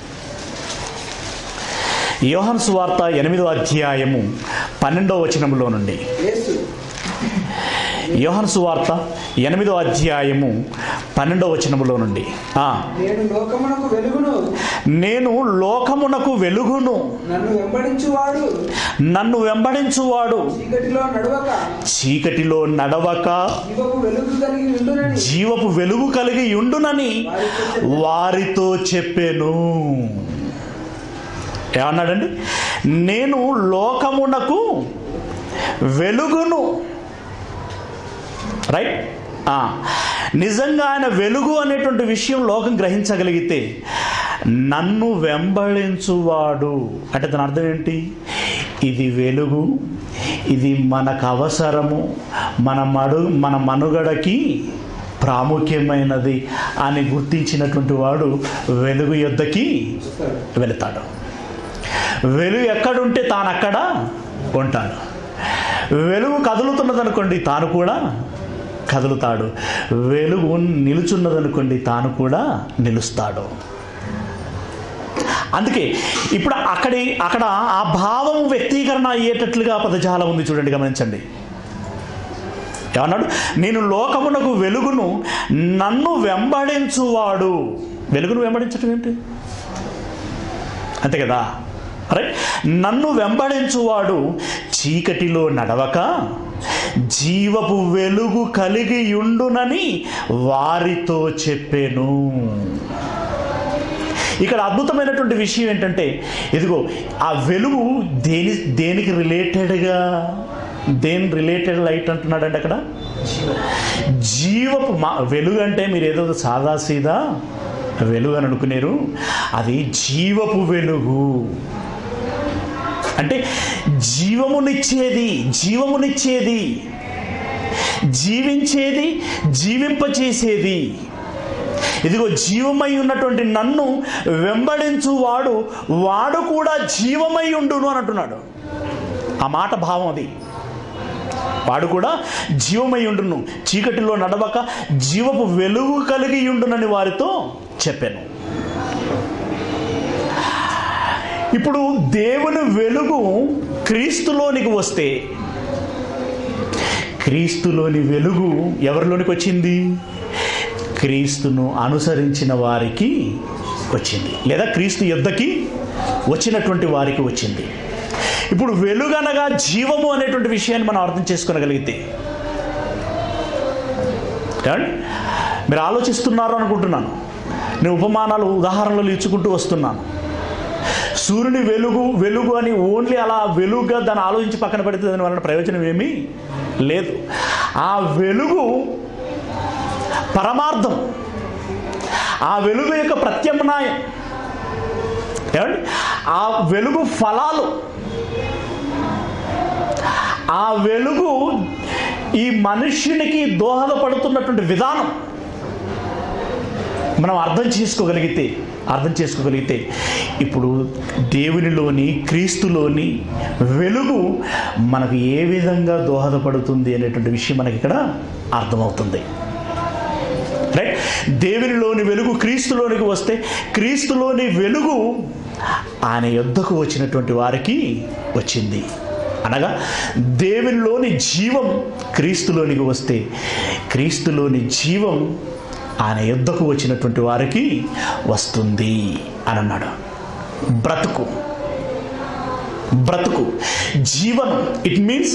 యోహన్ సువార్త ఎనిమిదో అధ్యాయము పన్నెండో వచనములో నుండి యేసు యోహన్ సువార్త ఎనిమిదో అధ్యాయము పన్నెండో వచనములో నుండి ఆ, నేను లోకమునకు వెలుగును నేను లోకమునకు వెలుగును నన్ను వెంబడించువాడు నన్ను వెంబడించువాడు చీకటిలో నడవక చీకటిలో నడవక జీవపు వెలుగు కలిగి ఉండునని జీవపు వెలుగు కలిగి ఉండునని వారితో చెప్పాను ఏమన్నాడండి నేను లోకమునకు వెలుగును రైట్ ఆ, నిజంగా ఆయన వెలుగు అనేటువంటి విషయం లోకం గ్రహించగలిగితే నన్ను వెంబడించువాడు అంటే దాని అర్థం ఏంటి ఇది వెలుగు ఇది మనకు అవసరము మన మడు మన మనుగడకి ప్రాముఖ్యమైనది అని గుర్తించినటువంటి వాడు వెలుగు యొద్దకి వెళతాడు వెలుగు ఎక్కడుంటే తాను అక్కడ ఉంటాడు వెలుగు కదులుతున్నదనుకోండి తాను కూడా కదులుతాడు వెలుగు నిలుచున్నదనుకోండి తాను కూడా నిలుస్తాడు అందుకే ఇప్పుడు అక్కడి అక్కడ ఆ భావం వ్యక్తీకరణ అయ్యేటట్లుగా పదజాలం ఉంది చూడండి గమనించండి ఏమన్నాడు నేను లోకమునకు వెలుగును నన్ను వెంబడించువాడు వెలుగును వెంబడించడం ఏంటి అంతే కదా రైట్ నన్ను వెంబడించువాడు చీకటిలో నడవక జీవపు వెలుగు కలిగి ఉండునని వారితో చెప్పాను ఇక్కడ అద్భుతమైనటువంటి విషయం ఏంటంటే ఇదిగో ఆ వెలుగు దేని దేనికి రిలేటెడ్గా దేని రిలేటెడ్ లైట్ అంటున్నాడండి అక్కడ జీవపు మా వెలుగు అంటే మీరు ఏదో సాదా సీదా వెలుగు అని అనుకునేరు అది జీవపు వెలుగు అంటే జీవమునిచ్చేది జీవమునిచ్చేది జీవించేది జీవింపచేసేది ఇదిగో జీవమై ఉన్నటువంటి నన్ను వెంబడించువాడు వాడు కూడా జీవమై ఉండును అని అంటున్నాడు ఆ మాట భావం అది వాడు కూడా జీవమై ఉండును చీకటిలో నడవక జీవపు వెలుగు కలిగి ఉండునని వారితో చెప్పాను ఇప్పుడు దేవుని వెలుగు క్రీస్తులోనికి వస్తే క్రీస్తులోని వెలుగు ఎవరిలోనికి వచ్చింది క్రీస్తును అనుసరించిన వారికి వచ్చింది లేదా క్రీస్తు యుద్ధకి వచ్చినటువంటి వారికి వచ్చింది ఇప్పుడు వెలుగనగా జీవము అనేటువంటి విషయాన్ని మనం అర్థం చేసుకోగలిగితే ఏమండి? మీరు ఆలోచిస్తున్నారు అనుకుంటున్నాను నేను ఉపమానాలు ఉదాహరణలు ఇచ్చుకుంటూ వస్తున్నాను సూర్యుని వెలుగు వెలుగు అని ఓన్లీ అలా వెలుగుగా దాన్ని ఆలోచించి పక్కన పెడితే దాని వలన ప్రయోజనం ఏమీ లేదు ఆ వెలుగు పరమార్థం ఆ వెలుగు యొక్క ప్రత్యామ్నాయం ఏమండి ఆ వెలుగు ఫలాలు ఆ వెలుగు ఈ మనుష్యునికి దోహదపడుతున్నటువంటి విధానం మనం అర్థం చేసుకోగలిగితే అర్థం చేసుకోగలిగితే ఇప్పుడు దేవునిలోని క్రీస్తులోని వెలుగు మనకు ఏ విధంగా దోహదపడుతుంది అనేటువంటి విషయం మనకి ఇక్కడ అర్థమవుతుంది రైట్ దేవునిలోని వెలుగు క్రీస్తులోనికి వస్తే క్రీస్తులోని వెలుగు ఆయన యుద్ధకు వచ్చినటువంటి వారికి వచ్చింది అనగా దేవునిలోని జీవం క్రీస్తులోనికి వస్తే క్రీస్తులోని జీవం ఆయన యుద్ధకు వచ్చినటువంటి వారికి వస్తుంది అని అన్నాడు బ్రతుకు బ్రతుకు జీవనం ఇట్ మీన్స్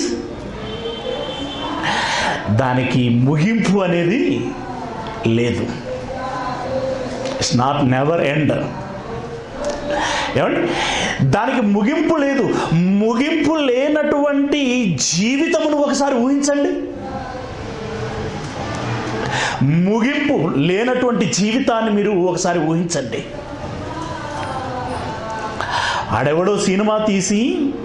దానికి ముగింపు అనేది లేదు ఇట్స్ నాట్ నెవర్ ఎండ్ ఏమండి దానికి ముగింపు లేదు ముగింపు లేనటువంటి జీవితమును ఒకసారి ఊహించండి ముగింపు లేనటువంటి జీవితాన్ని మీరు ఒకసారి ఊహించండి ఆడెవడో సినిమా తీసి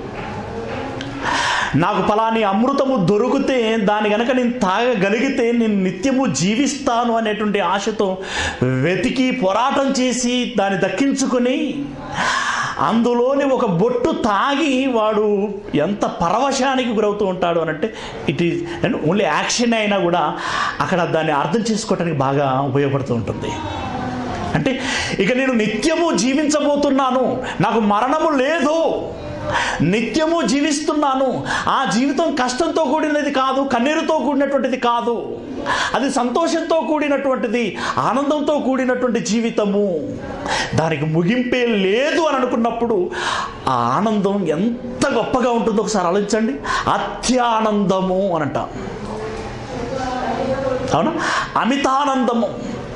నాకు ఫలాని అమృతము దొరికితే దాని గనక నేను తాగగలిగితే నేను నిత్యము జీవిస్తాను అనేటువంటి ఆశతో వెతికి పోరాటం చేసి దాన్ని దక్కించుకొని అందులోని ఒక బొట్టు తాగి వాడు ఎంత పరవశానికి గురవుతూ ఉంటాడు అనంటే it is and only action అయినా కూడా అక్కడ దాన్ని అర్థం చేసుకోవటానికి బాగా ఉపయోగపడుతూ ఉంటుంది అంటే ఇక నేను నిత్యము జీవించబోతున్నాను నాకు మరణము లేదు నిత్యము జీవిస్తున్నాను ఆ జీవితం కష్టంతో కూడినది కాదు కన్నీరుతో కూడినటువంటిది కాదు అది సంతోషంతో కూడినటువంటిది ఆనందంతో కూడినటువంటి జీవితము దానికి ముగింపే లేదు అని అనుకున్నప్పుడు ఆ ఆనందం ఎంత గొప్పగా ఉంటుందో ఒకసారి ఆలోచించండి అత్యానందము అని అంటాం అవునా అమితానందము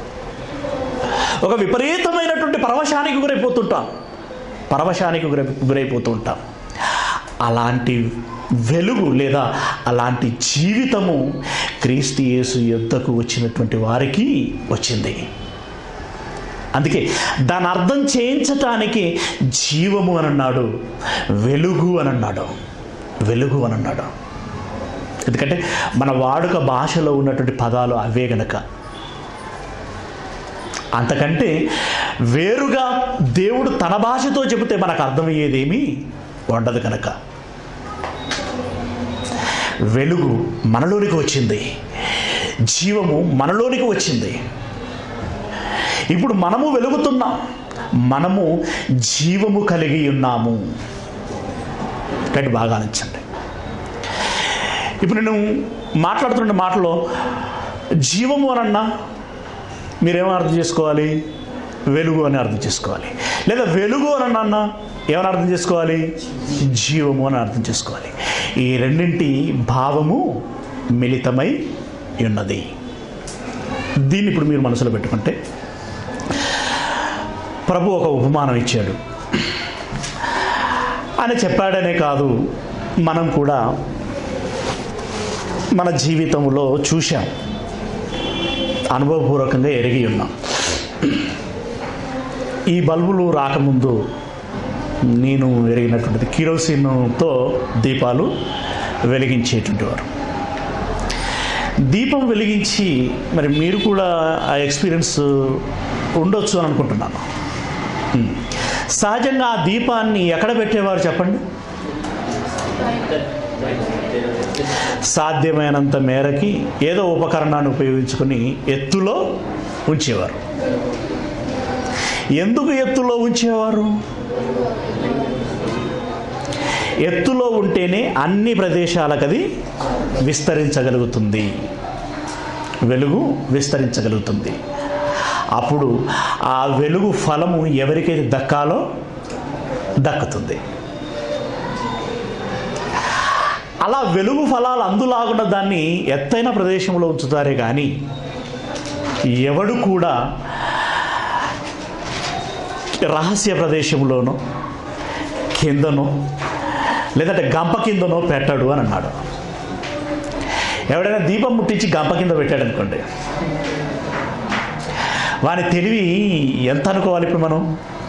ఒక విపరీతమైనటువంటి పరవశానికి గురైపోతుంటాం పరవశానికి గురై గురైపోతూ ఉంటాం అలాంటి వెలుగు లేదా అలాంటి జీవితము క్రీస్తు యేసు యుద్ధకు వచ్చినటువంటి వారికి వచ్చింది అందుకే దాని అర్థం చేయించటానికి జీవము అని అన్నాడు వెలుగు అని అన్నాడు వెలుగు అని అన్నాడు ఎందుకంటే మన వాడుక భాషలో ఉన్నటువంటి పదాలు అవే గనక అంతకంటే వేరుగా దేవుడు తన భాషతో చెబితే మనకు అర్థమయ్యేదేమీ ఉండదు కనుక వెలుగు మనలోనికి వచ్చింది జీవము మనలోనికి వచ్చింది ఇప్పుడు మనము వెలుగుతున్నాం మనము జీవము కలిగి ఉన్నాము రండి బాగా ఆలోచించండి ఇప్పుడు నేను మాట్లాడుతున్న మాటలో జీవము అనన్నా మీరేమో అర్థం చేసుకోవాలి వెలుగు అని అర్థం చేసుకోవాలి లేదా వెలుగు అని అన్నా ఏమని అర్థం చేసుకోవాలి జీవము అని అర్థం చేసుకోవాలి ఈ రెండింటి భావము మిళితమై ఉన్నది దీన్ని ఇప్పుడు మీరు మనసులో పెట్టుకుంటే ప్రభు ఒక ఉపమానం ఇచ్చాడు అని చెప్పాడనే కాదు మనం కూడా మన జీవితంలో చూశాం అనుభవపూర్వకంగా ఎరిగి ఉన్నాం ఈ బల్బులు రాకముందు నేను ఎరిగినటువంటిది కిరోసిన్తో దీపాలు వెలిగించేటువంటి వారు దీపం వెలిగించి మరి మీరు కూడా ఆ ఎక్స్పీరియన్స్ ఉండొచ్చు అని అనుకుంటున్నాను ఉమ్. సహజంగా ఆ దీపాన్ని ఎక్కడ పెట్టేవారు చెప్పండి సాధ్యమైనంత మేరకి ఏదో ఉపకరణాన్ని ఉపయోగించుకొని ఎత్తులో ఉంచేవారు ఎందుకు ఎత్తులో ఉంచేవారు ఎత్తులో ఉంటేనే అన్ని ప్రదేశాలకు అది విస్తరించగలుగుతుంది వెలుగు విస్తరించగలుగుతుంది అప్పుడు ఆ వెలుగు ఫలము ఎవరికైతే దక్కాలో దక్కుతుంది అలా వెలుగు ఫలాలు అందులాగున్న దాన్ని ఎత్తైన ప్రదేశంలో ఉంచుతారే కానీ ఎవడు కూడా రహస్య ప్రదేశంలోనో కిందనో లేదంటే గంప కిందనో పెట్టాడు అని అన్నాడు ఎవడైనా దీపం ముట్టించి గంప కింద పెట్టాడు అనుకోండి వాని తెలివి ఎంత అనుకోవాలి ఇప్పుడు మనం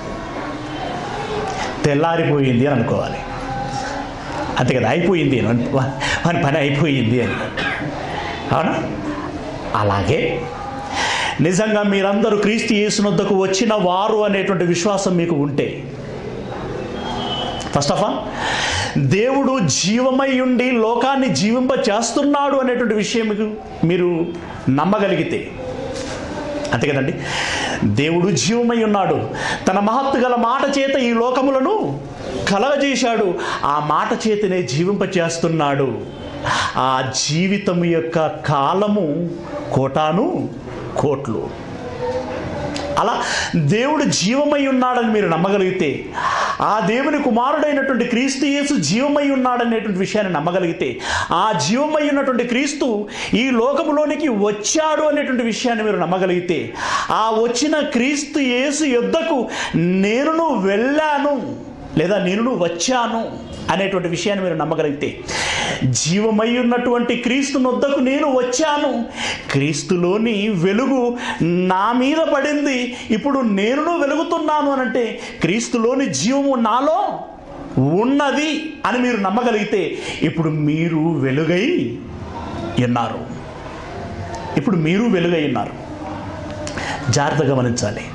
తెల్లారిపోయింది అని అనుకోవాలి అంతే కదా అయిపోయింది అని వా- వాని పని అయిపోయింది అని అవునా అలాగే నిజంగా మీరందరూ క్రీస్తు యేసునొద్దకు వచ్చిన వారు అనేటువంటి విశ్వాసం మీకు ఉంటే ఫస్ట్ ఆఫ్ ఆల్ దేవుడు జీవమై ఉండి లోకాన్ని జీవింప చేస్తున్నాడు అనేటువంటి విషయం మీకు మీరు నమ్మగలిగితే అంతే కదండి దేవుడు జీవమై ఉన్నాడు తన మహత్తు గల మాట చేత ఈ లోకములను కలగజేశాడు ఆ మాట చేతనే జీవింప చేస్తున్నాడు ఆ జీవితం యొక్క కాలము కోటాను కోట్లు అలా దేవుడు జీవమై ఉన్నాడని మీరు నమ్మగలిగితే ఆ దేవుని కుమారుడైనటువంటి క్రీస్తు యేసు జీవమై ఉన్నాడనేటువంటి విషయాన్ని నమ్మగలిగితే ఆ జీవమై ఉన్నటువంటి క్రీస్తు ఈ లోకములోనికి వచ్చాడు అనేటువంటి విషయాన్ని మీరు నమ్మగలిగితే ఆ వచ్చిన క్రీస్తు యేసు యొద్దకు నేనును వెళ్ళాను లేదా నేను వచ్చాను అనేటువంటి విషయాన్ని మీరు నమ్మగలిగితే జీవమై ఉన్నటువంటి క్రీస్తు నొద్దకు నేను వచ్చాను క్రీస్తులోని వెలుగు నా మీద పడింది ఇప్పుడు నేను వెలుగుతున్నాను అని అంటే క్రీస్తులోని జీవము నాలో ఉన్నది అని మీరు నమ్మగలిగితే ఇప్పుడు మీరు వెలుగై ఉన్నారు ఇప్పుడు మీరు వెలుగై ఉన్నారు జాగ్రత్తగా గమనించాలి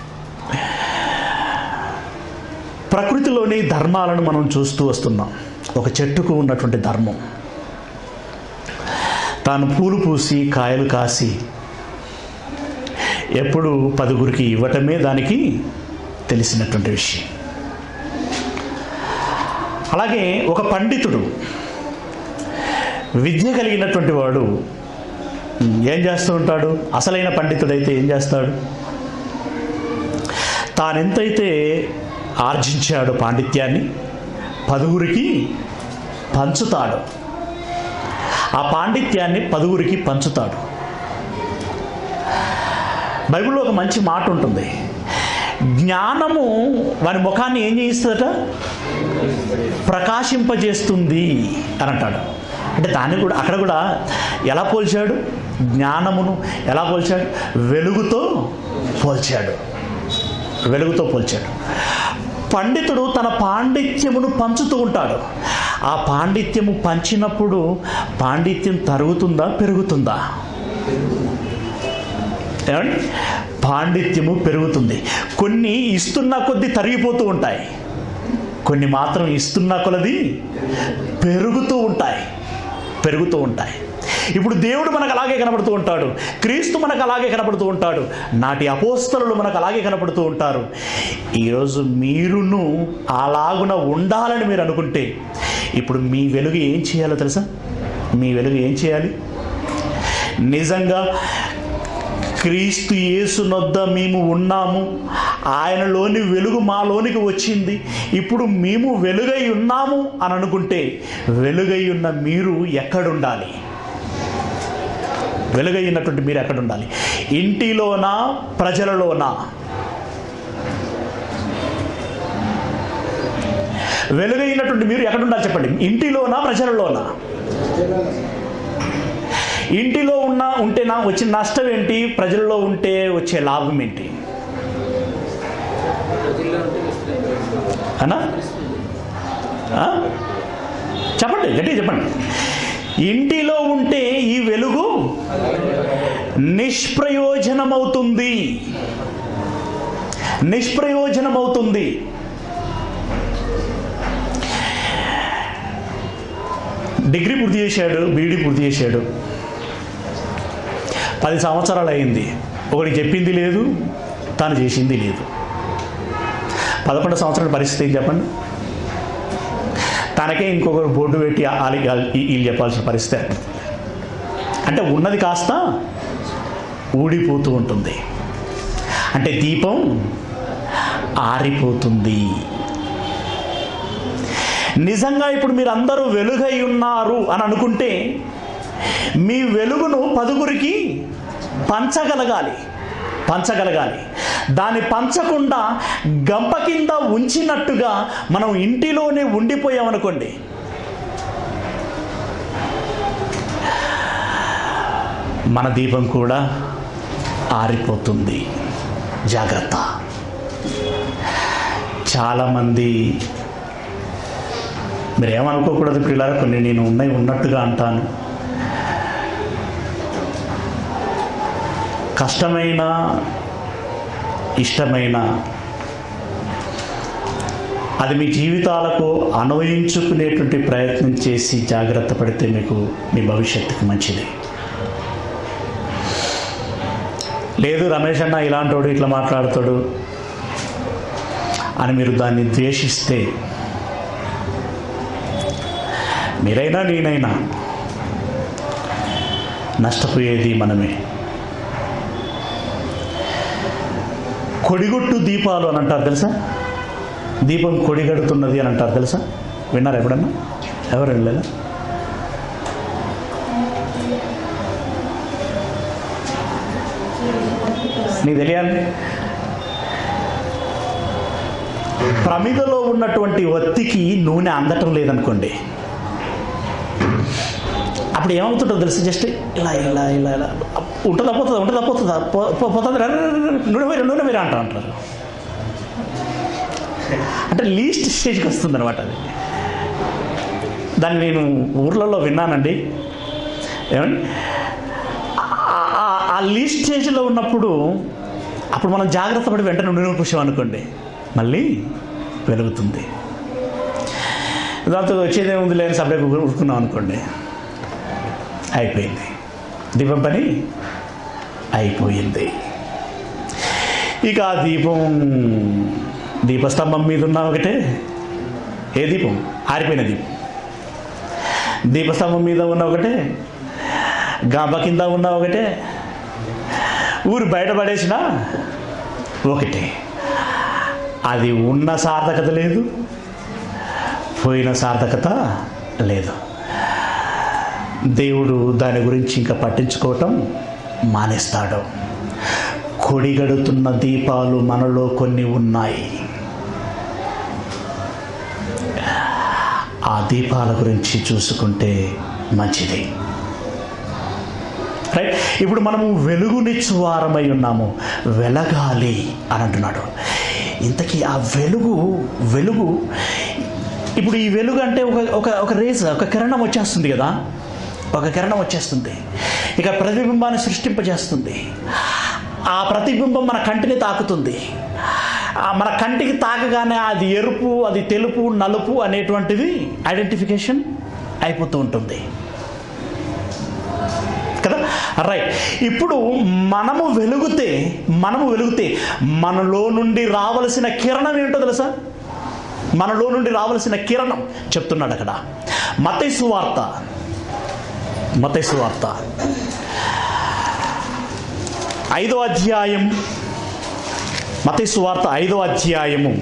ప్రకృతిలోని ధర్మాలను మనం చూస్తూ వస్తున్నాం ఒక చెట్టుకు ఉన్నటువంటి ధర్మం తాను పూలు పూసి కాయలు కాసి ఎప్పుడు పదుగురికి ఇవ్వటమే దానికి తెలిసినటువంటి విషయం అలాగే ఒక పండితుడు విద్య కలిగినటువంటి వాడు ఏం చేస్తూ ఉంటాడు అసలైన పండితుడైతే ఏం చేస్తాడు తానెంతైతే ఆర్జించాడు పాండిత్యాన్ని పదుగురికి పంచుతాడు ఆ పాండిత్యాన్ని పదుగురికి పంచుతాడు బైబిల్లో ఒక మంచి మాట ఉంటుంది జ్ఞానము వాని ముఖాన్ని ఏం చేయిస్తుందట ప్రకాశింపజేస్తుంది అని అంటాడు అంటే దాన్ని కూడా అక్కడ కూడా ఎలా పోల్చాడు జ్ఞానమును ఎలా పోల్చాడు వెలుగుతో పోల్చాడు వెలుగుతో పోల్చాడు పండితుడు తన పాండిత్యమును పంచుతూ ఉంటాడు ఆ పాండిత్యము పంచినప్పుడు పాండిత్యం తరుగుతుందా పెరుగుతుందా ఏమండి పాండిత్యము పెరుగుతుంది కొన్ని ఇస్తున్న కొద్దీ తరిగిపోతూ ఉంటాయి కొన్ని మాత్రం ఇస్తున్న కొలది పెరుగుతూ ఉంటాయి పెరుగుతూ ఉంటాయి ఇప్పుడు దేవుడు మనకు అలాగే కనపడుతూ ఉంటాడు క్రీస్తు మనకు అలాగే కనపడుతూ ఉంటాడు నాటి అపోస్తలు మనకు అలాగే కనపడుతూ ఉంటారు ఈరోజు మీరును అలాగున ఉండాలని మీరు అనుకుంటే ఇప్పుడు మీ వెలుగు ఏం చేయాలో తెలుసా మీ వెలుగు ఏం చేయాలి నిజంగా క్రీస్తు యేసునొద్ద మేము ఉన్నాము ఆయనలోని వెలుగు మాలోనికి వచ్చింది ఇప్పుడు మేము వెలుగై ఉన్నాము అని అనుకుంటే వెలుగై ఉన్న మీరు ఎక్కడుండాలి వెలుగై ఉన్నటువంటి మీరు ఎక్కడ ఉండాలి ఇంటిలోనా ప్రజలలోనా వెలుగైనటువంటి మీరు ఎక్కడ ఉండాలి చెప్పండి ఇంటిలోనా ప్రజలలోనా ఇంటిలో ఉన్న ఉంటే నా వచ్చిన నష్టం ఏంటి ప్రజల్లో ఉంటే వచ్చే లాభం ఏంటి అనా ఆ? చెప్పండి గట్టిగా చెప్పండి ఇంటిలో ఉంటే ఈ వెలుగు నిష్ప్రయోజనమవుతుంది నిష్ప్రయోజనమవుతుంది డిగ్రీ పూర్తి చేశాడు బీఈడి పూర్తి చేశాడు పది సంవత్సరాలు అయింది ఒకటి చెప్పింది లేదు తాను చేసింది లేదు పదకొండు సంవత్సరాల పరిస్థితి ఏం చెప్పండి తనకే ఇంకొకరు బోర్డు పెట్టి ఆలి వీళ్ళు చెప్పాల్సిన పరిస్థితి ఏర్పడుతుంది. అంటే ఉన్నది కాస్త ఊడిపోతూ ఉంటుంది అంటే దీపం ఆరిపోతుంది నిజంగా ఇప్పుడు మీరు అందరూ వెలుగై ఉన్నారు అని అనుకుంటే మీ వెలుగును పదుగురికి పంచగలగాలి పంచగలగాలి దాన్ని పంచకుండా గంప కింద ఉంచినట్టుగా మనం ఇంటిలోనే ఉండిపోయామనుకోండి మన దీపం కూడా ఆరిపోతుంది జాగ్రత్త చాలామంది మీరు ఏమనుకోకూడదు పిల్లలు కొన్ని నేను ఉన్నాయి ఉన్నట్టుగా అంటాను కష్టమైన ఇష్టమైన అది మీ జీవితాలకు అన్వయించుకునేటువంటి ప్రయత్నం చేసి జాగ్రత్త పడితే మీకు మీ భవిష్యత్తుకు మంచిది లేదు రమేష్ అన్న ఇలాంటోడు ఇట్లా మాట్లాడతాడు అని మీరు దాన్ని ద్వేషిస్తే మీరైనా నేనైనా నష్టపోయేది మనమే కొడిగొట్టు దీపాలు అని అంటారు తెలుసా దీపం కొడిగడుతున్నది అని అంటారు తెలుసా విన్నారా ఎప్పుడన్నా ఎవరు వెళ్ళలేదా నీకు తెలియాలి ప్రమిదలో ఉన్నటువంటి ఒత్తికి నూనె అందటం లేదనుకోండి అప్పుడు ఏమవుతుంటుందో తెలుసు జస్ట్ ఇలా ఇలా ఇలా ఇలా ఉంటుందా పోతుందా ఉంటుందా పోతుందా పో- పో- పోతుంది రా, రా, రా, రా, నూనె వేరే నూనె వేరే అంటారు అంటారు అంటే లీస్ట్ స్టేజ్కి వస్తుంది అనమాట అది దాన్ని నేను ఊర్లలో విన్నానండి ఏమండి ఆ- ఆ- ఆ లీస్ట్ స్టేజ్లో ఉన్నప్పుడు అప్పుడు మనం జాగ్రత్త పడి వెంటనే నూనె పుష్యం అనుకోండి మళ్ళీ వెలుగుతుంది దాంతో వచ్చేదేముంది లేని సపరేట్ ఊరుకున్నాం అనుకోండి అయిపోయింది దీపం పని అయిపోయింది ఇక ఆ దీపం దీపస్తంభం మీద ఉన్న ఒకటే ఏ దీపం ఆరిపోయిన దీపం దీపస్తంభం మీద ఉన్న ఒకటే గాంబ కింద ఉన్న ఒకటే ఊరు బయటపడేసిన ఒకటే అది ఉన్న సార్థకత లేదు పోయిన సార్థకత లేదు దేవుడు దాని గురించి ఇంకా పట్టించుకోవటం మానేస్తాడు కొడిగడుతున్న దీపాలు మనలో కొన్ని ఉన్నాయి ఆ దీపాల గురించి చూసుకుంటే మంచిది రైట్ ఇప్పుడు మనము వెలుగునిచ్చు వారమై ఉన్నాము వెలగాలి అని అంటున్నాడు ఇంతకీ ఆ వెలుగు వెలుగు ఇప్పుడు ఈ వెలుగు అంటే ఒక ఒక ఒక రేస్ ఒక కిరణం వచ్చేస్తుంది కదా ఒక కిరణం వచ్చేస్తుంది ఇక ప్రతిబింబాన్ని సృష్టింపజేస్తుంది ఆ ప్రతిబింబం మన కంటిని తాకుతుంది ఆ మన కంటికి తాకగానే అది ఎరుపు అది తెలుపు నలుపు అనేటువంటిది ఐడెంటిఫికేషన్ అయిపోతూ ఉంటుంది కదా రైట్ ఇప్పుడు మనము వెలుగుతే మనము వెలుగుతే మనలో నుండి రావలసిన కిరణం ఏంటో తెలుసా మనలో నుండి రావలసిన కిరణం చెప్తున్నాడు అక్కడ మతైసు వార్త మతైసు వార్త ఐదో అధ్యాయం మత సువార్త ఐదో అధ్యాయము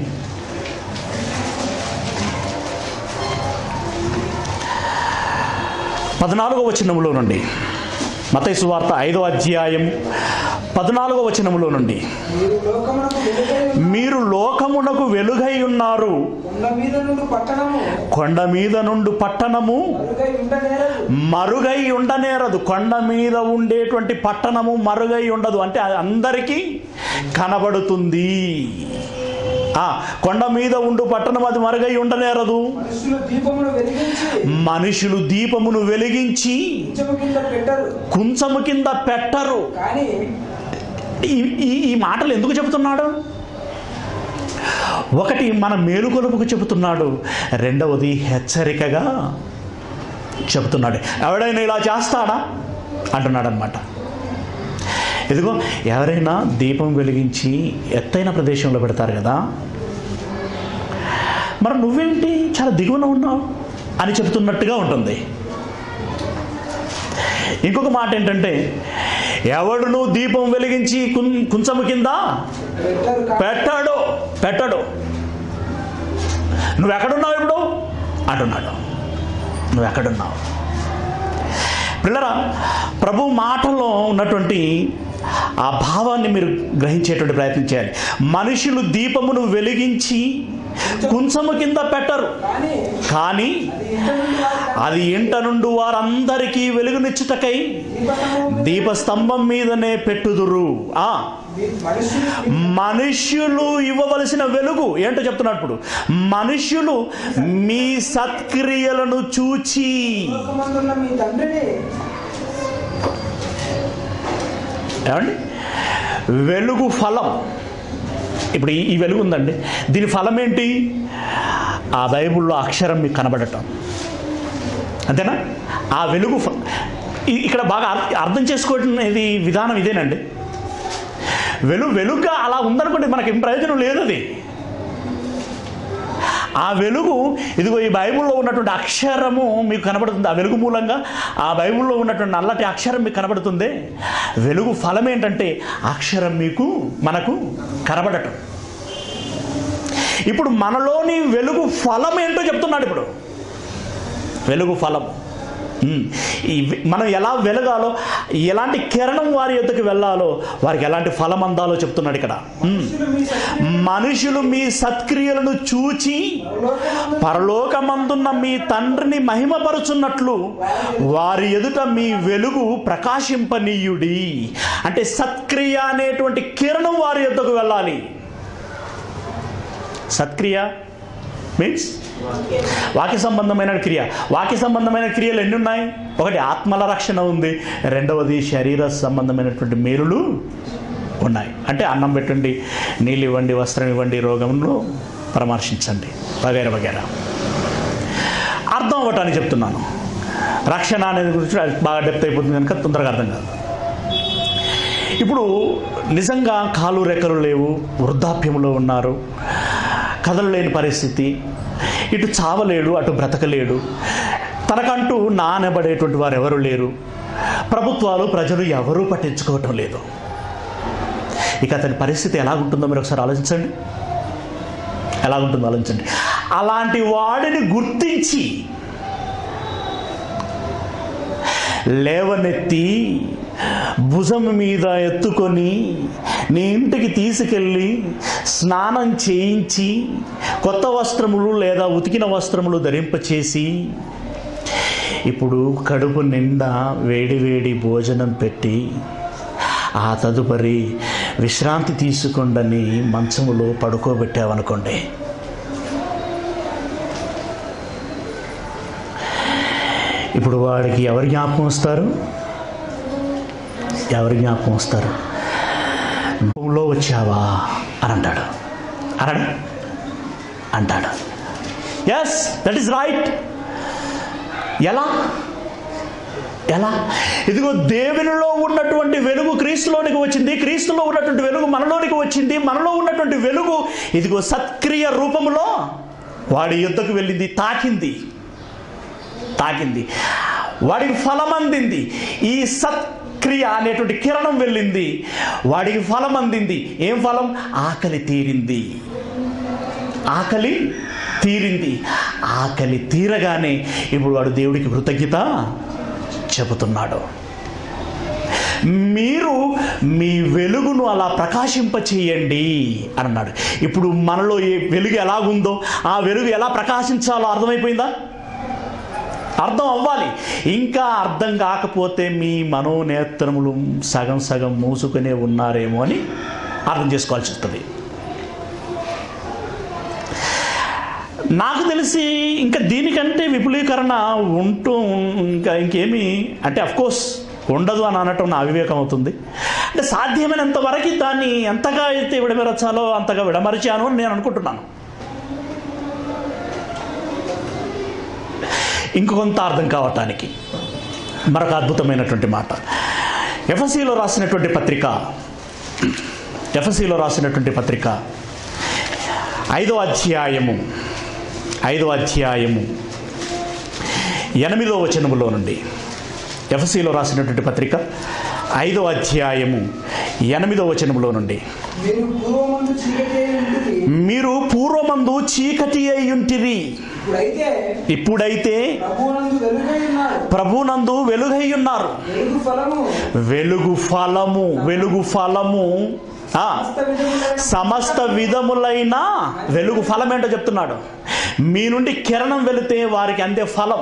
పద్నాలుగో వచనములో నుండి మత సువార్త ఐదో అధ్యాయం పద్నాలుగో వచనములో నుండి మీరు లోకమునకు వెలుగై మీరు లోకమునకు వెలుగై ఉన్నారు కొండ మీద నుండి పట్టణము కొండ మీద నుండి పట్టణము మరుగై ఉండనేరదు మరుగై ఉండనేరదు కొండ మీద ఉండేటువంటి పట్టణము మరుగై ఉండదు అంటే అది అందరికీ కనబడుతుంది ఆ, కొండ మీద ఉండు పట్టణం అది మరుగై ఉండనేరదు మనుషులు దీపమును వెలిగించి మనుషులు దీపమును వెలిగించి నిత్యము కింద పెట్టరు కుంచము కింద పెట్టరు కానీ ఈ ఈ ఈ మాటలు ఎందుకు చెబుతున్నాడు ఒకటి మన మేలుకొలుపుకు చెబుతున్నాడు రెండవది హెచ్చరికగా చెబుతున్నాడు ఎవడైనా ఇలా చేస్తాడా అంటున్నాడు అనమాట ఇదిగో ఎవరైనా దీపం వెలిగించి ఎత్తైన ప్రదేశంలో పెడతారు కదా మరి నువ్వేంటి చాలా దిగువన ఉన్నావు అని చెబుతున్నట్టుగా ఉంటుంది ఇంకొక మాట ఏంటంటే ఎవడును దీపం వెలిగించి కుం కుంచము కింద పెట్టరు కా- పెట్టాడు పెట్టాడు నువ్వు ఎక్కడున్నావు ఇప్పుడు అంటున్నాడు నువ్వు ఎక్కడున్నావు పిల్లరా ప్రభు మాటలో ఉన్నటువంటి ఆ భావాన్ని మీరు గ్రహించేటువంటి ప్రయత్నం చేయాలి మనుషులు దీపమును వెలిగించి కుంచము కింద పెట్టరు కానీ కానీ అది ఇంట అది ఇంట నుండి వారి నుండి వారందరికీ వెలుగునిచ్చుటకై దీపము దీపస్తంభం మీదనే పెట్టుదురు ఆ మనుషులు మనుష్యులు ఇవ్వవలసిన వెలుగు ఏంటో చెప్తున్నాడు ఇప్పుడు మనుష్యులు మీ సత్క్రియలను చూచి లోకమందున్న మీ తండ్రిని ఏమండి వెలుగు ఫలం ఇప్పుడు ఈ- ఈ వెలుగు ఉందండి దీని ఫలం ఏంటి ఆ బైబిల్లో అక్షరం మీకు కనబడటం అంతేనా ఆ వెలుగు ఫ- ఇ- ఇక్కడ బాగా అర్- అర్థం చేసుకోవడం విధానం ఇదేనండి వెలు వెలుగుగా అలా ఉందనుకోండి మనకి ఏం ప్రయోజనం లేదు అది ఆ వెలుగు ఇదిగో ఈ బైబిల్లో ఉన్నటువంటి అక్షరము మీకు కనబడుతుంది ఆ వెలుగు మూలంగా ఆ బైబిల్లో ఉన్నటువంటి నల్లటి అక్షరం మీకు కనబడుతుంది వెలుగు ఫలం ఏంటంటే అక్షరం మీకు మనకు కనబడటం ఇప్పుడు మనలోని వెలుగు ఫలం ఏంటో చెప్తున్నాడు ఇప్పుడు వెలుగు ఫలం ఉమ్. ఈ వె- మనం ఎలా వెలగాలో ఎలాంటి కిరణం వారి యొద్దకు వెళ్ళాలో వారికి ఎలాంటి ఫలం అందాలో చెప్తున్నాడు ఇక్కడ ఉమ్. మనుషులు మీ సత్య మనుషులు మీ సత్క్రియలను చూచి లోకమందు పరలోకమందున్న మీ తండ్రిని మహిమపరుచున్నట్లు వారి ఎదుట మీ వెలుగు ప్రకాశింపనీయుడి అంటే సత్క్రియ అనేటువంటి కిరణం వారి ఎద్దకు వెళ్ళాలి సత్క్రియ మీన్స్ వాక్య సంబంధమైన క్రియ వాక్య సంబంధమైన క్రియలు ఎన్ని ఉన్నాయి ఒకటి ఆత్మల రక్షణ ఉంది రెండవది శరీర సంబంధమైనటువంటి మేలులు ఉన్నాయి అంటే అన్నం పెట్టండి నీళ్ళు ఇవ్వండి వస్త్రం ఇవ్వండి రోగంలో పరామర్శించండి వగైరా వగైరా అర్థం అవ్వటానికి చెప్తున్నాను రక్షణ అనేది గురించి అది బాగా డెప్త్ అయిపోతుంది కనుక తొందరగా అర్థం కాదు ఇప్పుడు నిజంగా కాలు రెక్కలు లేవు వృద్ధాప్యంలో ఉన్నారు కదలలేని పరిస్థితి ఇటు చావలేడు అటు బ్రతకలేడు తనకంటూ నానబడేటువంటి వారు ఎవరు లేరు ప్రభుత్వాలు ప్రజలు ఎవరూ పట్టించుకోవటం లేదు ఇక అతని పరిస్థితి ఎలా ఉంటుందో మీరు ఒకసారి ఆలోచించండి ఎలా ఉంటుందో ఆలోచించండి అలాంటి వాడిని గుర్తించి లేవనెత్తి భుజం మీద ఎత్తుకొని నీ ఇంటికి తీసుకెళ్ళి స్నానం చేయించి కొత్త వస్త్రములు లేదా ఉతికిన వస్త్రములు ధరింపచేసి ఇప్పుడు కడుపు నిండా వేడి వేడి భోజనం పెట్టి ఆ తదుపరి విశ్రాంతి తీసుకోండని మంచములో పడుకోబెట్టావనుకోండి ఇప్పుడు వాడికి ఎవరి జ్ఞాపకం వస్తారు ఎవరి జ్ఞాపకం వస్తారు రూపంలో వచ్చావా అని అంటాడు అనడా అంటాడు ఎస్ దట్ ఈస్ రైట్ ఎలా ఎలా ఇదిగో దేవునిలో ఉన్నటువంటి వెలుగు క్రీస్తులోనికి వచ్చింది క్రీస్తులో ఉన్నటువంటి వెలుగు మనలోనికి వచ్చింది మనలో ఉన్నటువంటి వెలుగు ఇదిగో సత్క్రియ రూపములో వాడి యుద్ధకు వెళ్ళింది తాకింది తాకింది వాడికి ఫలం అందింది ఈ సత్ క్రియ అనేటువంటి కిరణం వెళ్ళింది వాడికి ఫలం అందింది ఏం ఫలం ఆకలి తీరింది ఆకలి తీరింది ఆకలి తీరగానే ఇప్పుడు వాడు దేవుడికి కృతజ్ఞత చెబుతున్నాడు మీరు మీ వెలుగును అలా ప్రకాశింప చేయండి అని అన్నాడు ఇప్పుడు మనలో ఏ వెలుగు ఎలాగుందో ఆ వెలుగు ఎలా ప్రకాశించాలో అర్థమైపోయిందా అర్థం అవ్వాలి ఇంకా అర్థం కాకపోతే మీ మనోనేత్రములు సగం సగం మూసుకునే ఉన్నారేమో అని అర్థం చేసుకోవాల్సి వస్తుంది నాకు తెలిసి ఇంకా దీనికంటే విపులీకరణ ఉంటూ ఇంకా ఇంకేమి అంటే కోర్స్ ఉండదు అని అనటం నా అవివేకం అవుతుంది అంటే సాధ్యమైనంత వరకు దాన్ని ఎంతగా అయితే విడమరచాలో అంతగా విడమరిచాను అని నేను అనుకుంటున్నాను ఇంకొంత అర్థం కావటానికి మరొక అద్భుతమైనటువంటి మాట ఎఫ్ఎస్సిలో రాసినటువంటి పత్రిక ఎఫ్ఎస్సిలో రాసినటువంటి పత్రిక ఐదో అధ్యాయము ఐదో అధ్యాయము ఎనిమిదో వచనములో నుండి ఎఫ్ఎస్సిలో రాసినటువంటి పత్రిక ఐదో అధ్యాయము ఎనిమిదో వచనములో నుండి మీరు పూర్వమందు చీకటి అయి ఉంటుంది మీరు పూర్వమందు చీకటి అయ్యుంటిరి ఇప్పుడైతే ఇప్పుడైతే ప్రభువునందు వెలుగై ఉన్నారు ప్రభునందు వెలుగై ఉన్నారు వెలుగు ఫలము వెలుగు ఫలము వెలుగు ఫలము ఆ, సమస్త విధములైన సమస్త విధములైన వెలుగు ఫలం ఏంటో చెప్తున్నాడు మీ నుండి కిరణం వెళితే వారికి అందే ఫలం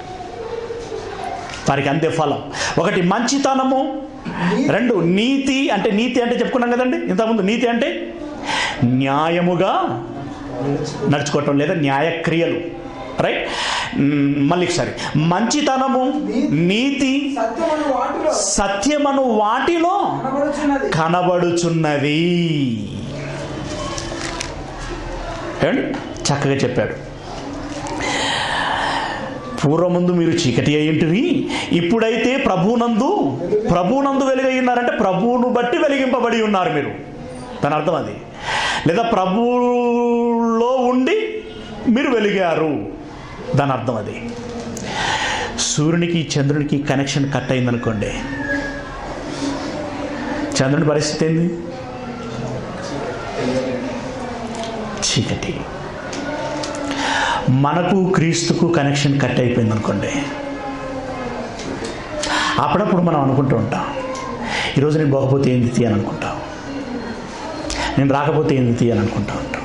వారికి అందే ఫలం ఒకటి మంచితనము రెండు నీతి అంటే నీతి అంటే చెప్పుకున్నాం కదండి ఇంతకుముందు నీతి అంటే న్యాయముగా నడుచుకోవటం లేదా న్యాయక్రియలు రైట్ మ్, మళ్ళీ ఒకసారి మంచితనము నీతి సత్యమను వాటిలో సత్యమను వాటిలో కనబడుచున్నది కనబడుచున్నది ఏమండి చక్కగా చెప్పాడు పూర్వముందు మీరు చీకటి అయ్యింటివి ఇప్పుడైతే ప్రభునందు ప్రభునందు వెలుగై ఉన్నారంటే ప్రభువును బట్టి వెలిగింపబడి ఉన్నారు మీరు దాని అర్థం అది లేదా ప్రభువులో ఉండి మీరు వెలిగారు దాని అర్థం అది సూర్యునికి చంద్రునికి కనెక్షన్ కట్ అయిందనుకోండి చంద్రుని పరిస్థితి ఏంది చీకటి మనకు క్రీస్తుకు కనెక్షన్ కట్ అయిపోయింది అనుకోండి అప్పుడప్పుడు మనం అనుకుంటూ ఉంటాం ఈరోజు నేను పోకపోతే ఏంది తీ అని అనుకుంటాం నేను రాకపోతే ఏంది తీ అని అనుకుంటా ఉంటాం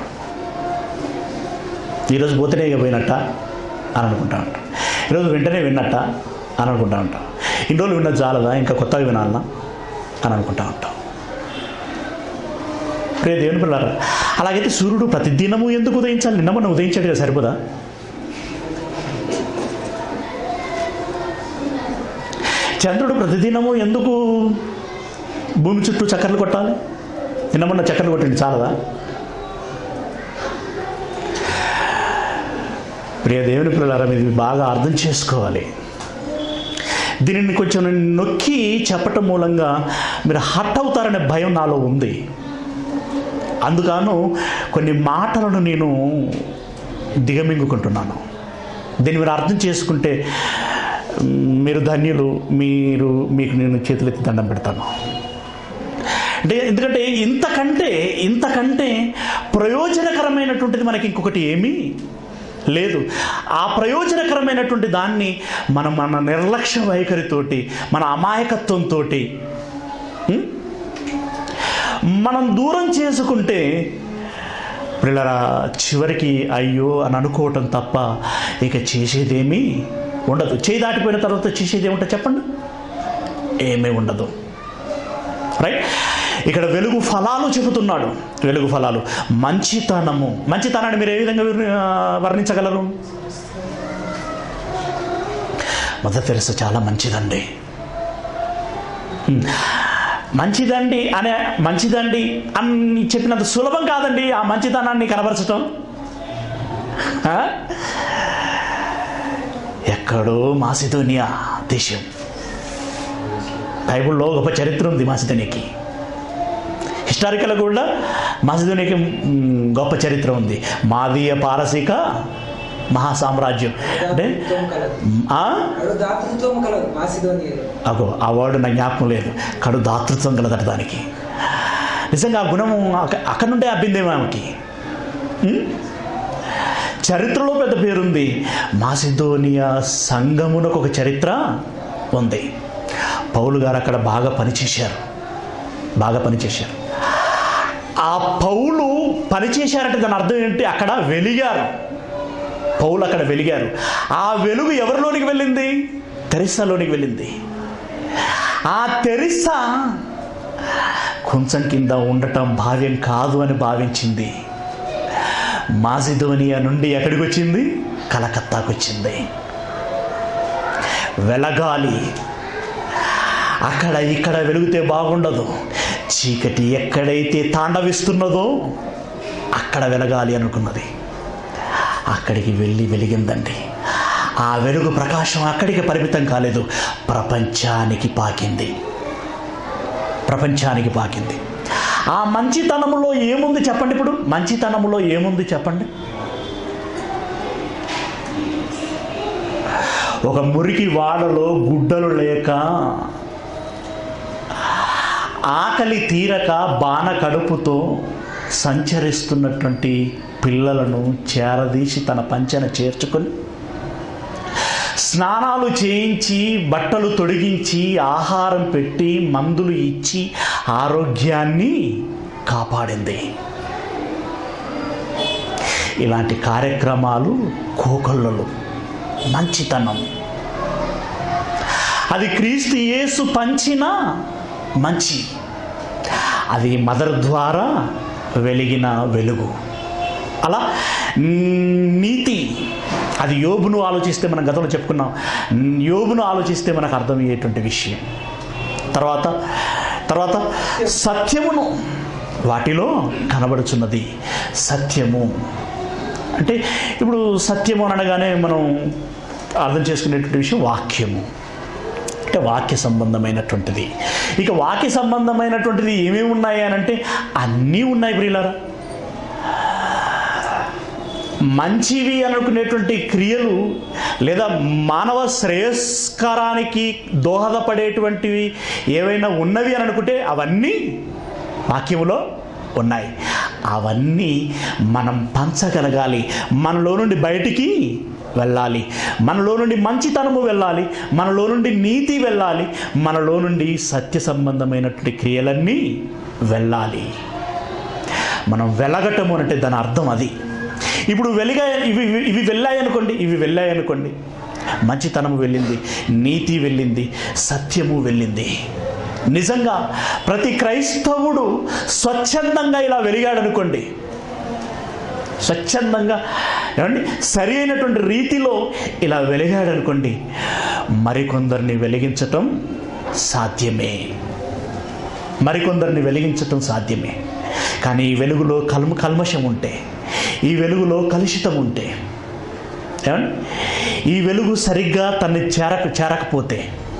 ఈరోజు పోతేనే ఇక పోయినట్ట అని అనుకుంటా ఉంటాం ఈరోజు వెంటనే విన్నట్ట అని అనుకుంటా ఉంటాం ఇన్ని రోజులు విన్నది చాలదా ఇంకా కొత్తగా వినాలనా అని అనుకుంటా ఉంటాం ప్రియ దేవుని పిల్లరా అలాగైతే సూర్యుడు ప్రతిదినము ఎందుకు ఉదయించాలి నిన్న మొన్న ఉదయించాడు కదా సరిపోదా చంద్రుడు ప్రతిదినము ఎందుకు భూమి చుట్టూ చక్కర్లు కొట్టాలి నిన్న మొన్న చక్కర్లు కొట్టింది చాలదా ప్రియ దేవుని పిల్లలారా మీరు బాగా అర్థం చేసుకోవాలి దీనిని కొంచెం నేను నొక్కి చెప్పటం మూలంగా మీరు హట్ అవుతారనే భయం నాలో ఉంది అందుకను కొన్ని మాటలను నేను దిగమింగుకుంటున్నాను దీన్ని మీరు అర్థం చేసుకుంటే మ్, మీరు ధన్యులు మీరు మీకు నేను చేతులెత్తి దండం పెడతాను అంటే ఎందుకంటే ఇంతకంటే ఇంతకంటే ప్రయోజనకరమైనటువంటిది మనకి ఇంకొకటి ఏమీ లేదు ఆ ప్రయోజనకరమైనటువంటి దాన్ని మనం మన నిర్లక్ష్య వైఖరితోటి మన అమాయకత్వంతో మనం దూరం చేసుకుంటే పిల్లరా చివరికి అయ్యో అని అనుకోవటం తప్ప ఇక చేసేదేమీ ఉండదు చేయి దాటిపోయిన తర్వాత చేసేది ఏముంటుంది చెప్పండి ఏమీ ఉండదు రైట్ ఇక్కడ వెలుగు ఫలాలు చెబుతున్నాడు వెలుగు ఫలాలు మంచితనము మంచితనాన్ని మీరు ఏ విధంగా వివరి- ఆ, వర్ణించగలరు మదర్ తెరస చాలా మంచిదండి హ్మ్. మంచిదండి అనే మంచిదండి అని చెప్పినంత సులభం కాదండి ఆ మంచితనాన్ని కనబరచటం ఆ? ఎక్కడో మాసిదోనియా దేశం బైబిల్లో గొప్ప చరిత్ర ఉంది మాసిదోనియాకి హిస్టారికల్ కూడా మాసిదోనియాకి మ్, గొప్ప చరిత్ర ఉంది మాదీయ పారసీక మహాసామ్రాజ్యం అంటే దాతృత్వం కలదు ఆ? అడు దాతృత్వం కలదు మాసిదోనియలో అగో ఆ వర్డ్ నా జ్ఞాపకం లేదు కడు దాతృత్వం కలదట దానికి నిజంగా ఆ గుణము అక్క- అక్కడ నుండే అబ్బిందేమో ఆమెకి ఉం? చరిత్రలో పెద్ద పేరుంది మాసిదోనియా సంఘమునకు ఒక చరిత్ర ఉంది పౌలు గారు అక్కడ బాగా పనిచేశారు బాగా పనిచేశారు ఆ పౌలు పనిచేశారంటే దాని అర్థం ఏంటి అక్కడ వెలిగారు పౌలు అక్కడ వెలిగారు ఆ వెలుగు ఎవరిలోనికి వెళ్ళింది తెరిస్సాలోనికి వెళ్ళింది ఆ తెరిస్సా కొంచెం కింద ఉండటం భావ్యం కాదు అని భావించింది మాజిదోనియా నుండి ఎక్కడికి వచ్చింది కలకత్తాకు వచ్చింది వెలగాలి అక్కడ ఇక్కడ వెలుగుతే బాగుండదు చీకటి ఎక్కడైతే తాండవిస్తున్నదో అక్కడ వెలగాలి అనుకున్నది అక్కడికి వెళ్ళి వెలిగిందండి ఆ వెలుగు ప్రకాశం అక్కడికి పరిమితం కాలేదు ప్రపంచానికి పాకింది ప్రపంచానికి పాకింది ఆ మంచితనములో ఏముంది చెప్పండి ఇప్పుడు మంచితనములో ఏముంది చెప్పండి ఒక మురికి వాడలో గుడ్డలు లేక ఆకలి తీరక బాణ కడుపుతో సంచరిస్తున్నటువంటి పిల్లలను చేరదీసి తన పంచన చేర్చుకొని స్నానాలు చేయించి బట్టలు తొడిగించి ఆహారం పెట్టి మందులు ఇచ్చి ఆరోగ్యాన్ని కాపాడింది ఇలాంటి కార్యక్రమాలు కోకొల్లలు మంచితనం అది క్రీస్తు యేసు పంచిన మంచి అది మదర్ ద్వారా వెలిగిన వెలుగు అలా నీతి అది యోబును ఆలోచిస్తే మనం గతంలో చెప్పుకున్నాం యోబును ఆలోచిస్తే మనకు అర్థమయ్యేటువంటి విషయం తర్వాత తర్వాత సత్యమును వాటిలో కనబడుచున్నది సత్యము అంటే ఇప్పుడు సత్యము అని అనగానే మనం అర్థం చేసుకునేటువంటి విషయం వాక్యము అంటే వాక్య సంబంధమైనటువంటిది ఇక వాక్య సంబంధమైనటువంటిది ఏమేమి ఉన్నాయి అని అంటే అన్నీ ఉన్నాయి ప్రియులారా మంచివి అనుకునేటువంటి క్రియలు లేదా మానవ శ్రేయస్కరానికి దోహదపడేటువంటివి ఏవైనా ఉన్నవి అని అనుకుంటే అవన్నీ వాక్యములో ఉన్నాయి అవన్నీ మనం పంచగలగాలి మనలో నుండి బయటికి వెళ్ళాలి మనలో నుండి మంచితనము వెళ్ళాలి మనలో నుండి నీతి వెళ్ళాలి మనలో నుండి సత్య సంబంధమైనటువంటి క్రియలన్నీ వెళ్ళాలి మనం వెలగటము అంటే దాని అర్థం అది ఇప్పుడు వెలిగా ఇవి ఇవి- ఇవి వెళ్ళాయి అనుకోండి ఇవి వెళ్ళాయి అనుకోండి మంచితనము వెళ్ళింది నీతి వెళ్ళింది సత్యము వెళ్ళింది నిజంగా ప్రతి క్రైస్తవుడు స్వచ్ఛందంగా ఇలా వెలిగాడు అనుకోండి స్వచ్ఛందంగా ఏమండి సరి అయినటువంటి రీతిలో ఇలా వెలిగాడు అనుకోండి మరికొందరిని వెలిగించటం సాధ్యమే మరికొందరిని వెలిగించటం సాధ్యమే కానీ ఈ వెలుగులో కల్మ కల్మషం ఉంటే ఈ వెలుగులో కలుషితం ఉంటే ఏమండి ఈ వెలుగు సరిగ్గా తన్ని చేరక చేరకపోతే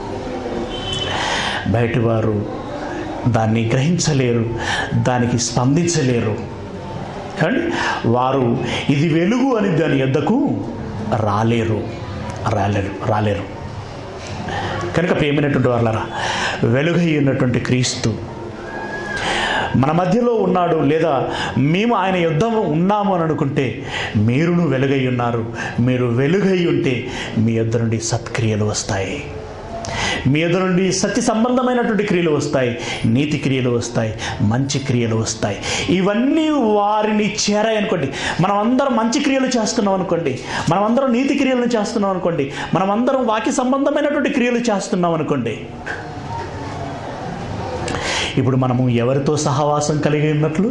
బయటివారు దాన్ని గ్రహించలేరు దానికి స్పందించలేరు ఏమండి వారు ఇది వెలుగు అని దాని యొద్దకు రాలేరు రాలేరు రాలేరు కనుక ప్రేమైనటువంటి వాళ్ళరా వెలుగై ఉన్నటువంటి క్రీస్తు మన మధ్యలో ఉన్నాడు లేదా మేము ఆయన యుద్ధం ఉన్నాము అని అనుకుంటే మీరును వెలుగై ఉన్నారు మీరు వెలుగై ఉంటే మీ యొద్ద నుండి సత్క్రియలు వస్తాయి మీ ఎదురు నుండి సత్య సంబంధమైనటువంటి క్రియలు వస్తాయి నీతి క్రియలు వస్తాయి మంచి క్రియలు వస్తాయి ఇవన్నీ వారిని చేరాయి అనుకోండి మనం అందరం మంచి క్రియలు చేస్తున్నాం అనుకోండి మనం అందరం నీతి క్రియలను చేస్తున్నాం అనుకోండి మనం అందరం వాక్య సంబంధమైనటువంటి క్రియలు చేస్తున్నాం అనుకోండి ఇప్పుడు మనము ఎవరితో సహవాసం కలిగి ఉన్నట్లు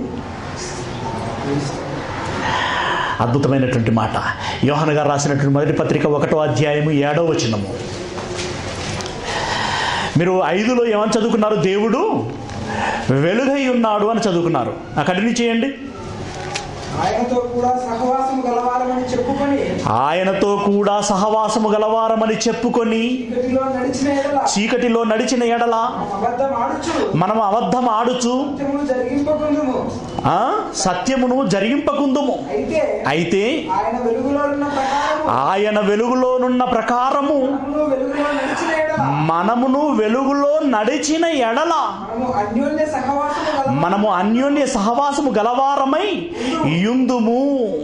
అద్భుతమైనటువంటి మాట యోహన్ గారు రాసినటువంటి మొదటి పత్రిక ఒకటో అధ్యాయము ఏడో వచనము మీరు ఐదులో ఏమని చదువుకున్నారు దేవుడు వెలుగై ఉన్నాడు అని చదువుకున్నారు ఆ కంటిన్యూ చేయండి ఆయనతో కూడా సహవాసం గలవారమని చెప్పుకొని ఆయనతో కూడా సహవాసము గలవారమని చెప్పుకొని చీకటిలో నడిచిన ఎడల చీకటిలో నడిచిన ఎడల అబద్ధం ఆడుచు మనం అబద్ధం ఆడుచు సత్యమును జరిగింపకుందుము ఆ, సత్యమును జరిగింపకుందుము అయితే అయితే ఆయన వెలుగులో ఉన్న ప్రకారము ఆయన వెలుగులోనున్న ప్రకారము మనమును వెలుగులో నడిచిన ఎడల మనమును వెలుగులో నడిచిన ఎడల మనము అన్యోన్య సహవాసము గల మనము అన్యోన్య సహవాసము గలవారమై యుందుము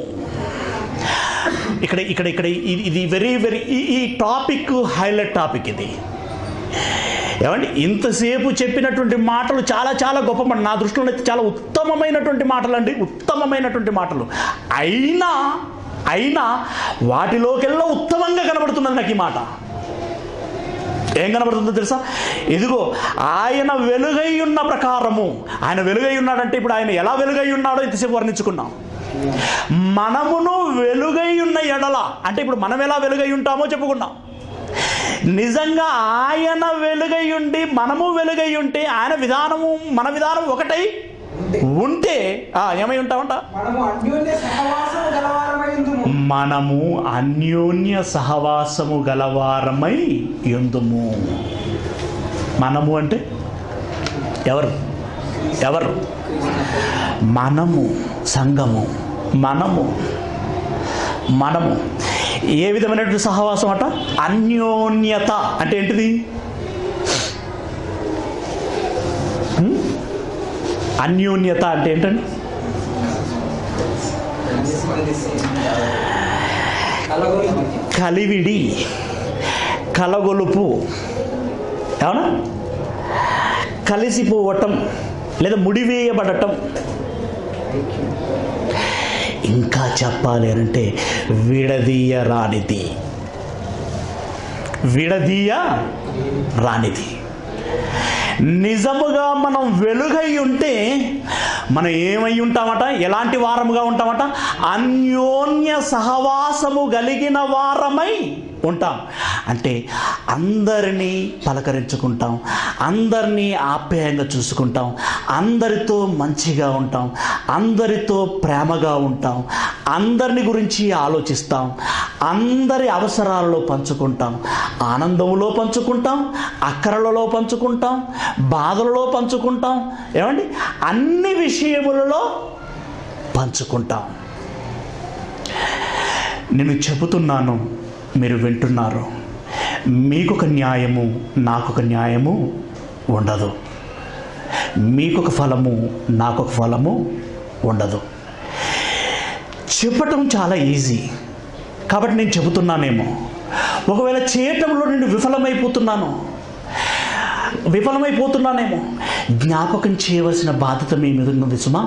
ఇక్కడ ఇక్కడ ఇక్కడ ఇది ఇది వెరీ వెరీ ఈ ఈ టాపిక్ హైలైట్ టాపిక్ ఇది ఏమండి ఇంతసేపు చెప్పినటువంటి మాటలు చాలా చాలా గొప్ప మాట నా దృష్టిలో అయితే చాలా ఉత్తమమైనటువంటి మాటలు అండి ఉత్తమమైనటువంటి మాటలు అయినా అయినా వాటిలోకెల్లా ఉత్తమంగా కనబడుతున్నది నాకు ఈ మాట ఏం కనబడుతుందో తెలుసా ఇదిగో ఆయన వెలుగై ఉన్న ప్రకారము ఆయన వెలుగై ఉన్నాడంటే ఇప్పుడు ఆయన ఎలా వెలుగై ఉన్నాడో ఇంతసేపు వర్ణించుకున్నాం మనమును వెలుగై ఉన్న ఎడల అంటే ఇప్పుడు మనం ఎలా వెలుగై ఉంటామో చెప్పుకున్నాం నిజంగా ఆయన వెలుగై ఉండి మనము వెలుగై ఉంటే ఆయన విధానము మన విధానం ఒకటై ఉంటే ఉంటే ఆ, ఏమై ఉంటామంట మనము అన్యోన్య సహవాసము గలవారమైందుము మనము అన్యోన్య సహవాసము గలవారమై ఎందుము మనము అంటే ఎవరు ఎవరు మనము సంఘము మనము మనము ఏ విధమైనటువంటి సహవాసం అట అన్యోన్యత అంటే ఏంటిది హ్మ్? అన్యోన్యత అంటే ఏంటండి కలగొలుపు కలివిడి కలగొలుపు అవునా కలిసిపోవటం లేదా ముడివేయబడటం ఇంకా చెప్పాలి అంటే విడదీయ రానిది విడదీయ రానిది నిజముగా మనం వెలుగై ఉంటే మనం ఏమై ఉంటామట ఎలాంటి వారముగా ఉంటామట అన్యోన్య సహవాసము కలిగిన వారమై ఉంటాం అంటే అందరినీ పలకరించుకుంటాం అందరినీ ఆప్యాయంగా చూసుకుంటాం అందరితో మంచిగా ఉంటాం అందరితో ప్రేమగా ఉంటాం అందరిని గురించి ఆలోచిస్తాం అందరి అవసరాలలో పంచుకుంటాం ఆనందంలో పంచుకుంటాం అక్కరలలో పంచుకుంటాం బాధలలో పంచుకుంటాం ఏమండి అన్ని విషయములలో పంచుకుంటాం నేను చెబుతున్నాను మీరు వింటున్నారు మీకొక న్యాయము నాకొక న్యాయము ఉండదు మీకొక ఫలము నాకొక ఫలము ఉండదు చెప్పటం చాలా ఈజీ కాబట్టి నేను చెబుతున్నానేమో ఒకవేళ చేయటంలో నేను విఫలమైపోతున్నాను విఫలమైపోతున్నానేమో జ్ఞాపకం చేయవలసిన బాధ్యత మీ మీద ఉన్నది సుమా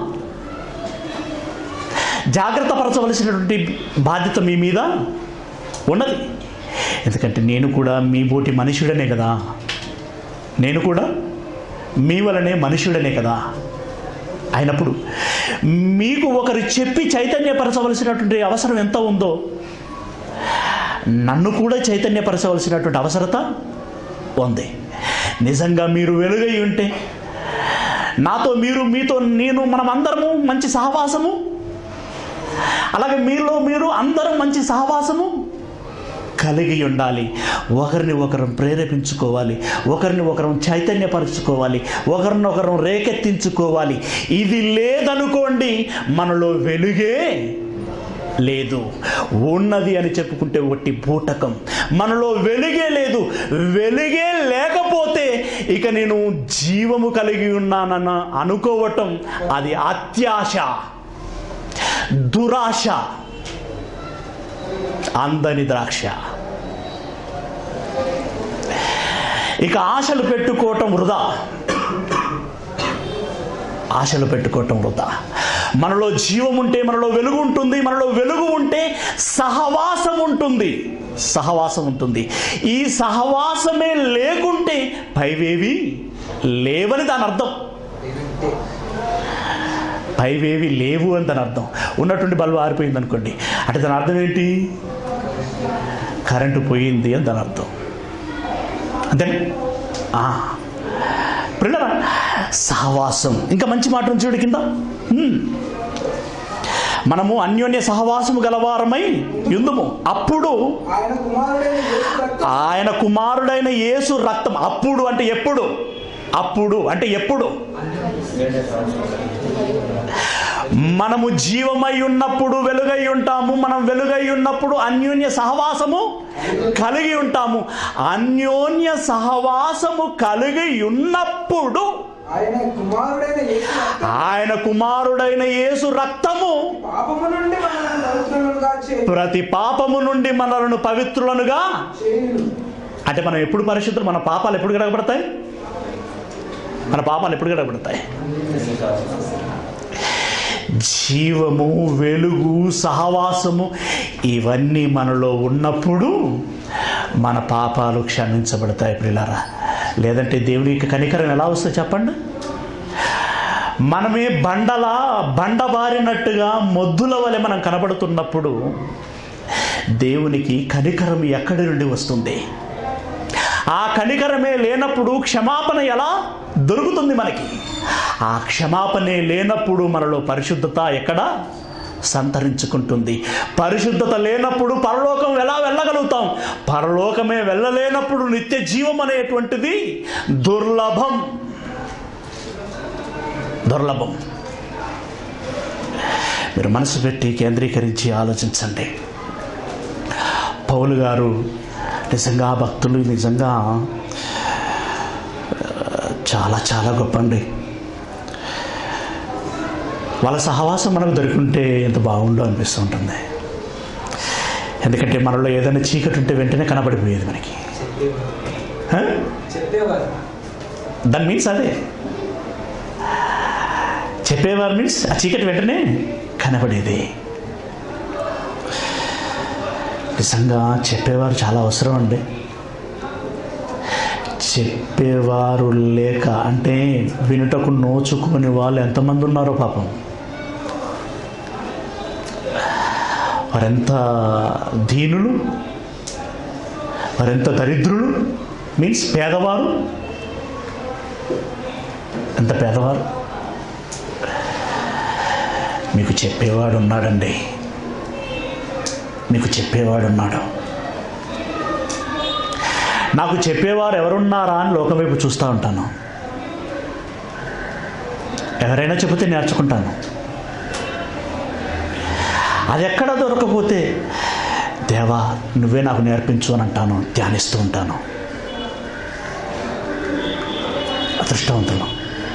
జాగ్రత్త పరచవలసినటువంటి బాధ్యత మీ మీద ఉన్నది ఎందుకంటే నేను కూడా మీ బోటి మనుషుడనే కదా నేను కూడా మీ వలనే మనుషుడనే కదా అయినప్పుడు మీకు ఒకరు చెప్పి చైతన్యపరచవలసినటువంటి అవసరం ఎంత ఉందో నన్ను కూడా చైతన్యపరచవలసినటువంటి అవసరత ఉంది నిజంగా మీరు వెలుగై ఉంటే నాతో మీరు మీతో నేను మనం అందరము మంచి సహవాసము అలాగే మీలో మీరు అందరం మంచి సహవాసము కలిగి ఉండాలి ఒకరిని ఒకరం ప్రేరేపించుకోవాలి ఒకరిని ఒకరం చైతన్యపరచుకోవాలి ఒకరిని ఒకరం రేకెత్తించుకోవాలి ఇది లేదనుకోండి మనలో వెలుగే లేదు ఉన్నది అని చెప్పుకుంటే ఒట్టి బూటకం మనలో వెలుగే లేదు వెలుగే లేకపోతే ఇక నేను జీవము కలిగి ఉన్నానన్న అనుకోవటం అది అత్యాశ దురాశ అందని ద్రాక్ష ఇక ఆశలు పెట్టుకోవటం వృధా ఆశలు పెట్టుకోవటం వృధా మనలో జీవం ఉంటే మనలో వెలుగు ఉంటుంది మనలో వెలుగు ఉంటే సహవాసం ఉంటుంది సహవాసం ఉంటుంది ఈ సహవాసమే లేకుంటే పైవేవి లేవని దాని అర్థం పైవేవి లేవు అని దాని అర్థం ఉన్నటువంటి బల్బు ఆరిపోయింది అనుకోండి అంటే దాని అర్థం ఏంటి కరెంటు పోయింది అని దాని అర్థం అంతేనా ఆ. పిల్లరా సహవాసం ఇంకా మంచి మాట ఉంది చూడు కింద హ్మ్. మనము అన్యోన్య సహవాసము గలవారమై యుందుము అప్పుడు ఆయన కుమారుడైన యేసు రక్తం ఆయన కుమారుడైన యేసు రక్తం అప్పుడు అంటే ఎప్పుడు అప్పుడు అంటే ఎప్పుడు మనము జీవమై ఉన్నప్పుడు వెలుగై ఉంటాము మనం వెలుగై ఉన్నప్పుడు అన్యోన్య సహవాసము కలిగి ఉంటాము అన్యోన్య సహవాసము కలిగి ఉన్నప్పుడు ఆయన కుమారుడైన యేసు రక్తం ఆయన కుమారుడైన యేసు రక్తము పాపము నుండి మనల్ని పవిత్రులుగా చే- ప్రతి పాపము నుండి మనలను పవిత్రులనుగా చేయును అంటే మనం ఎప్పుడు పరిశుద్ధులు మన పాపాలు ఎప్పుడు గడపడతాయి మన పాపాలు ఎప్పుడు గడపడతాయి జీవము వెలుగు సహవాసము ఇవన్నీ మనలో ఉన్నప్పుడు మన పాపాలు క్షమించబడతాయి పిల్లరా లేదంటే దేవుడికి కనికరం ఎలా వస్తుంది చెప్పండి మనమే బండలా బండబారినట్టుగా మొద్దుల వలె మనం కనబడుతున్నప్పుడు దేవునికి కనికరం ఎక్కడి నుండి వస్తుంది ఆ కనికరమే లేనప్పుడు క్షమాపణ ఎలా దొరుకుతుంది మనకి ఆ క్షమాపణే లేనప్పుడు మనలో పరిశుద్ధత ఎక్కడ సంతరించుకుంటుంది పరిశుద్ధత లేనప్పుడు పరలోకం ఎలా వెళ్ళగలుగుతాం పరలోకమే వెళ్ళలేనప్పుడు నిత్య జీవం అనేటువంటిది దుర్లభం దుర్లభం మీరు మనసు పెట్టి కేంద్రీకరించి ఆలోచించండి పౌలు గారు నిజంగా భక్తులు నిజంగా ఆ, చాలా చాలా గొప్ప అండి వాళ్ళ సహవాసం మనకు దొరికింటే ఎంత బాగుండో అనిపిస్తూ ఉంటుంది ఎందుకంటే మనలో ఏదైనా చీకటి ఉంటే వెంటనే కనబడిపోయేది మనకి హ? చెప్పేవారు దాని మీన్స్ అదే చెప్పేవారు మీన్స్ ఆ చీకటి వెంటనే కనబడేది నిజంగా చెప్పేవారు చాలా అవసరం అండి చెప్పేవారు లేక అంటే వినుటకు నోచుకొని వాళ్ళు ఎంతమంది ఉన్నారో పాపం వారెంత దీనులు వారెంత దరిద్రులు మీన్స్ పేదవారు ఎంత పేదవారు మీకు చెప్పేవాడు ఉన్నాడండి మీకు చెప్పేవాడు ఉన్నాడు నాకు చెప్పేవారు ఎవరున్నారా అని లోకం వైపు చూస్తూ ఉంటాను ఎవరైనా చెబితే నేర్చుకుంటాను అది ఎక్కడ దొరకపోతే దేవా నువ్వే నాకు నేర్పించు అని అంటాను ధ్యానిస్తూ ఉంటాను అదృష్టవంతులం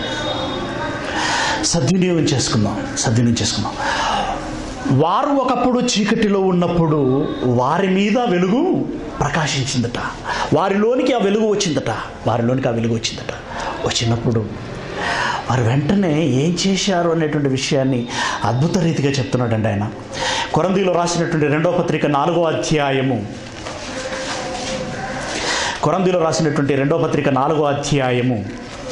సద్వినియోగం చేసుకుందాం సద్వినియోగం చేసుకుందాం వారు ఒకప్పుడు చీకటిలో ఉన్నప్పుడు వారి మీద వెలుగు ప్రకాశించిందట వారిలోనికి ఆ వెలుగు వచ్చిందట వారిలోనికి ఆ వెలుగు వచ్చిందట వచ్చినప్పుడు వారు వెంటనే ఏం చేశారు అనేటువంటి విషయాన్ని అద్భుత రీతిగా చెప్తున్నాడండి ఆయన కొరందీలో రాసినటువంటి రెండవ పత్రిక నాలుగో అధ్యాయము కొరందీలో రాసినటువంటి రెండవ పత్రిక నాలుగో అధ్యాయము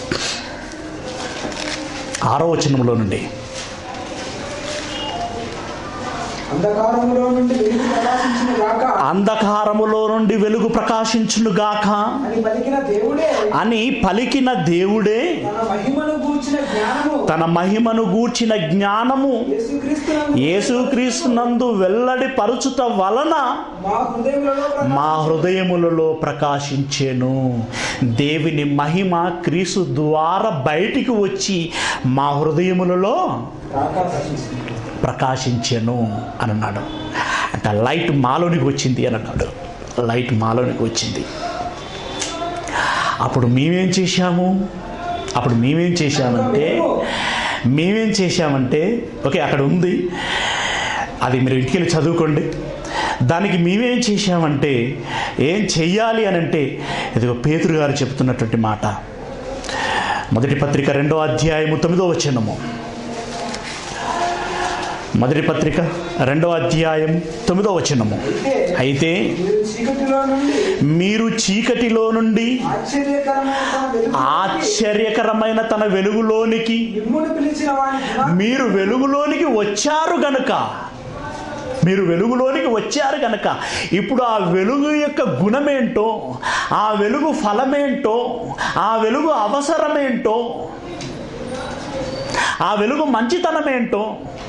ఆరో వచనంలో నుండి అంధకారములో నుండి వెలుగు ప్రకాశించిన గాక అంధకారములో నుండి వెలుగు ప్రకాశించునుగాక అని పలికిన దేవుడే అని పలికిన దేవుడే తన మహిమను గూర్చిన జ్ఞానము తన మహిమను గూర్చిన జ్ఞానము యేసుక్రీస్తునందు యేసుక్రీస్తునందు వెల్లడి పరుచుట వలన మా హృదయములలో మా హృదయములలో ప్రకాశించెను దేవుని మహిమ క్రీస్తు ద్వారా బయటికి వచ్చి మా హృదయములలో ప్రకాశించింది ప్రకాశించెను అని అన్నాడు అంటే లైట్ మాలోనికి వచ్చింది అని అన్నాడు లైట్ మాలోనికి వచ్చింది అప్పుడు మేమేం చేశాము అప్పుడు మేమేం చేశామంటే మేమేం చేశామంటే ఓకే అక్కడ ఉంది అది మీరు ఇంటికి వెళ్ళి చదువుకోండి దానికి మేమేం చేశామంటే ఏం చెయ్యాలి అని అంటే ఇదిగో పేతురు గారు చెప్తున్నటువంటి మాట మొదటి పత్రిక రెండో అధ్యాయము తొమ్మిదో వచ్చినము మొదటి పత్రిక రెండో అధ్యాయం తొమ్మిదో వచనము అయితే మీరు చీకటిలో నుండి మీరు చీకటిలో నుండి ఆశ్చర్యకరమైన తన వెలుగు ఆశ్చర్యకరమైన తన వెలుగులోనికి మిమ్మును పిలిచిన వాని గుణ- మీరు వెలుగులోనికి వచ్చారు గనుక మీరు వెలుగులోనికి వచ్చారు గనక ఇప్పుడు ఆ వెలుగు యొక్క గుణమేంటో ఆ వెలుగు ఫలమేంటో ఆ వెలుగు అవసరమేంటో ఆ వెలుగు మంచితనమేంటో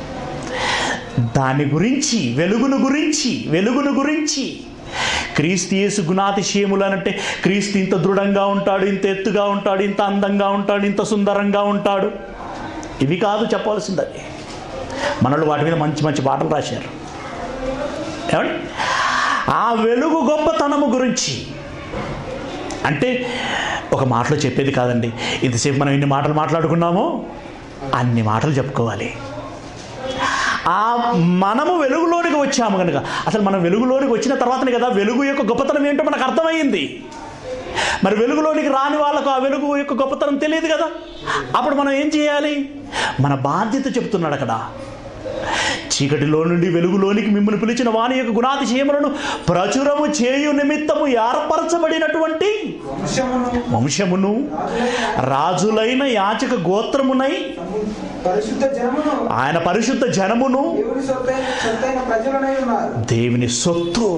దాని గురించి వెలుగును గురించి వెలుగును గురించి క్రీస్తు యేసు గుణాతిశయములు అంటే క్రీస్తు ఇంత దృఢంగా ఉంటాడు ఇంత ఎత్తుగా ఉంటాడు ఇంత అందంగా ఉంటాడు ఇంత సుందరంగా ఉంటాడు ఇవి కాదు చెప్పవలసింది అది మనలు వాటి మీద మంచి మంచి పాటలు రాశారు ఏమండి ఆ వెలుగు గొప్పతనము గురించి అంటే ఒక మాటలో చెప్పేది కాదండి ఇంతసేపు మనం ఎన్ని మాటలు మాట్లాడుకున్నామో అన్ని మాటలు చెప్పుకోవాలి ఆ మనము వెలుగులోనికి వచ్చాము కనుక అసలు మనం వెలుగులోనికి వచ్చిన తర్వాతనే కదా వెలుగు యొక్క గొప్పతనం ఏంటో మనకు అర్థమైంది మరి వెలుగులోనికి రాని వాళ్ళకు ఆ వెలుగు యొక్క గొప్పతనం తెలియదు కదా అప్పుడు మనం ఏం చేయాలి మన బాధ్యత చెప్తున్నాడు అక్కడ చీకటిలో నుండి వెలుగులోనికి మిమ్మల్ని పిలిచిన వాని యొక్క గుణాతిశయములను ప్రచురము చేయు నిమిత్తము ఏర్పరచబడినటువంటి వంశమును వంశమును రాజులైన యాచక గోత్రమునై పరిశుద్ధ జనమును ఆయన పరిశుద్ధ జనమును దేవుని సొత్తైన సొత్తైన ప్రజలనై ఉన్నారు దేవుని సొత్తు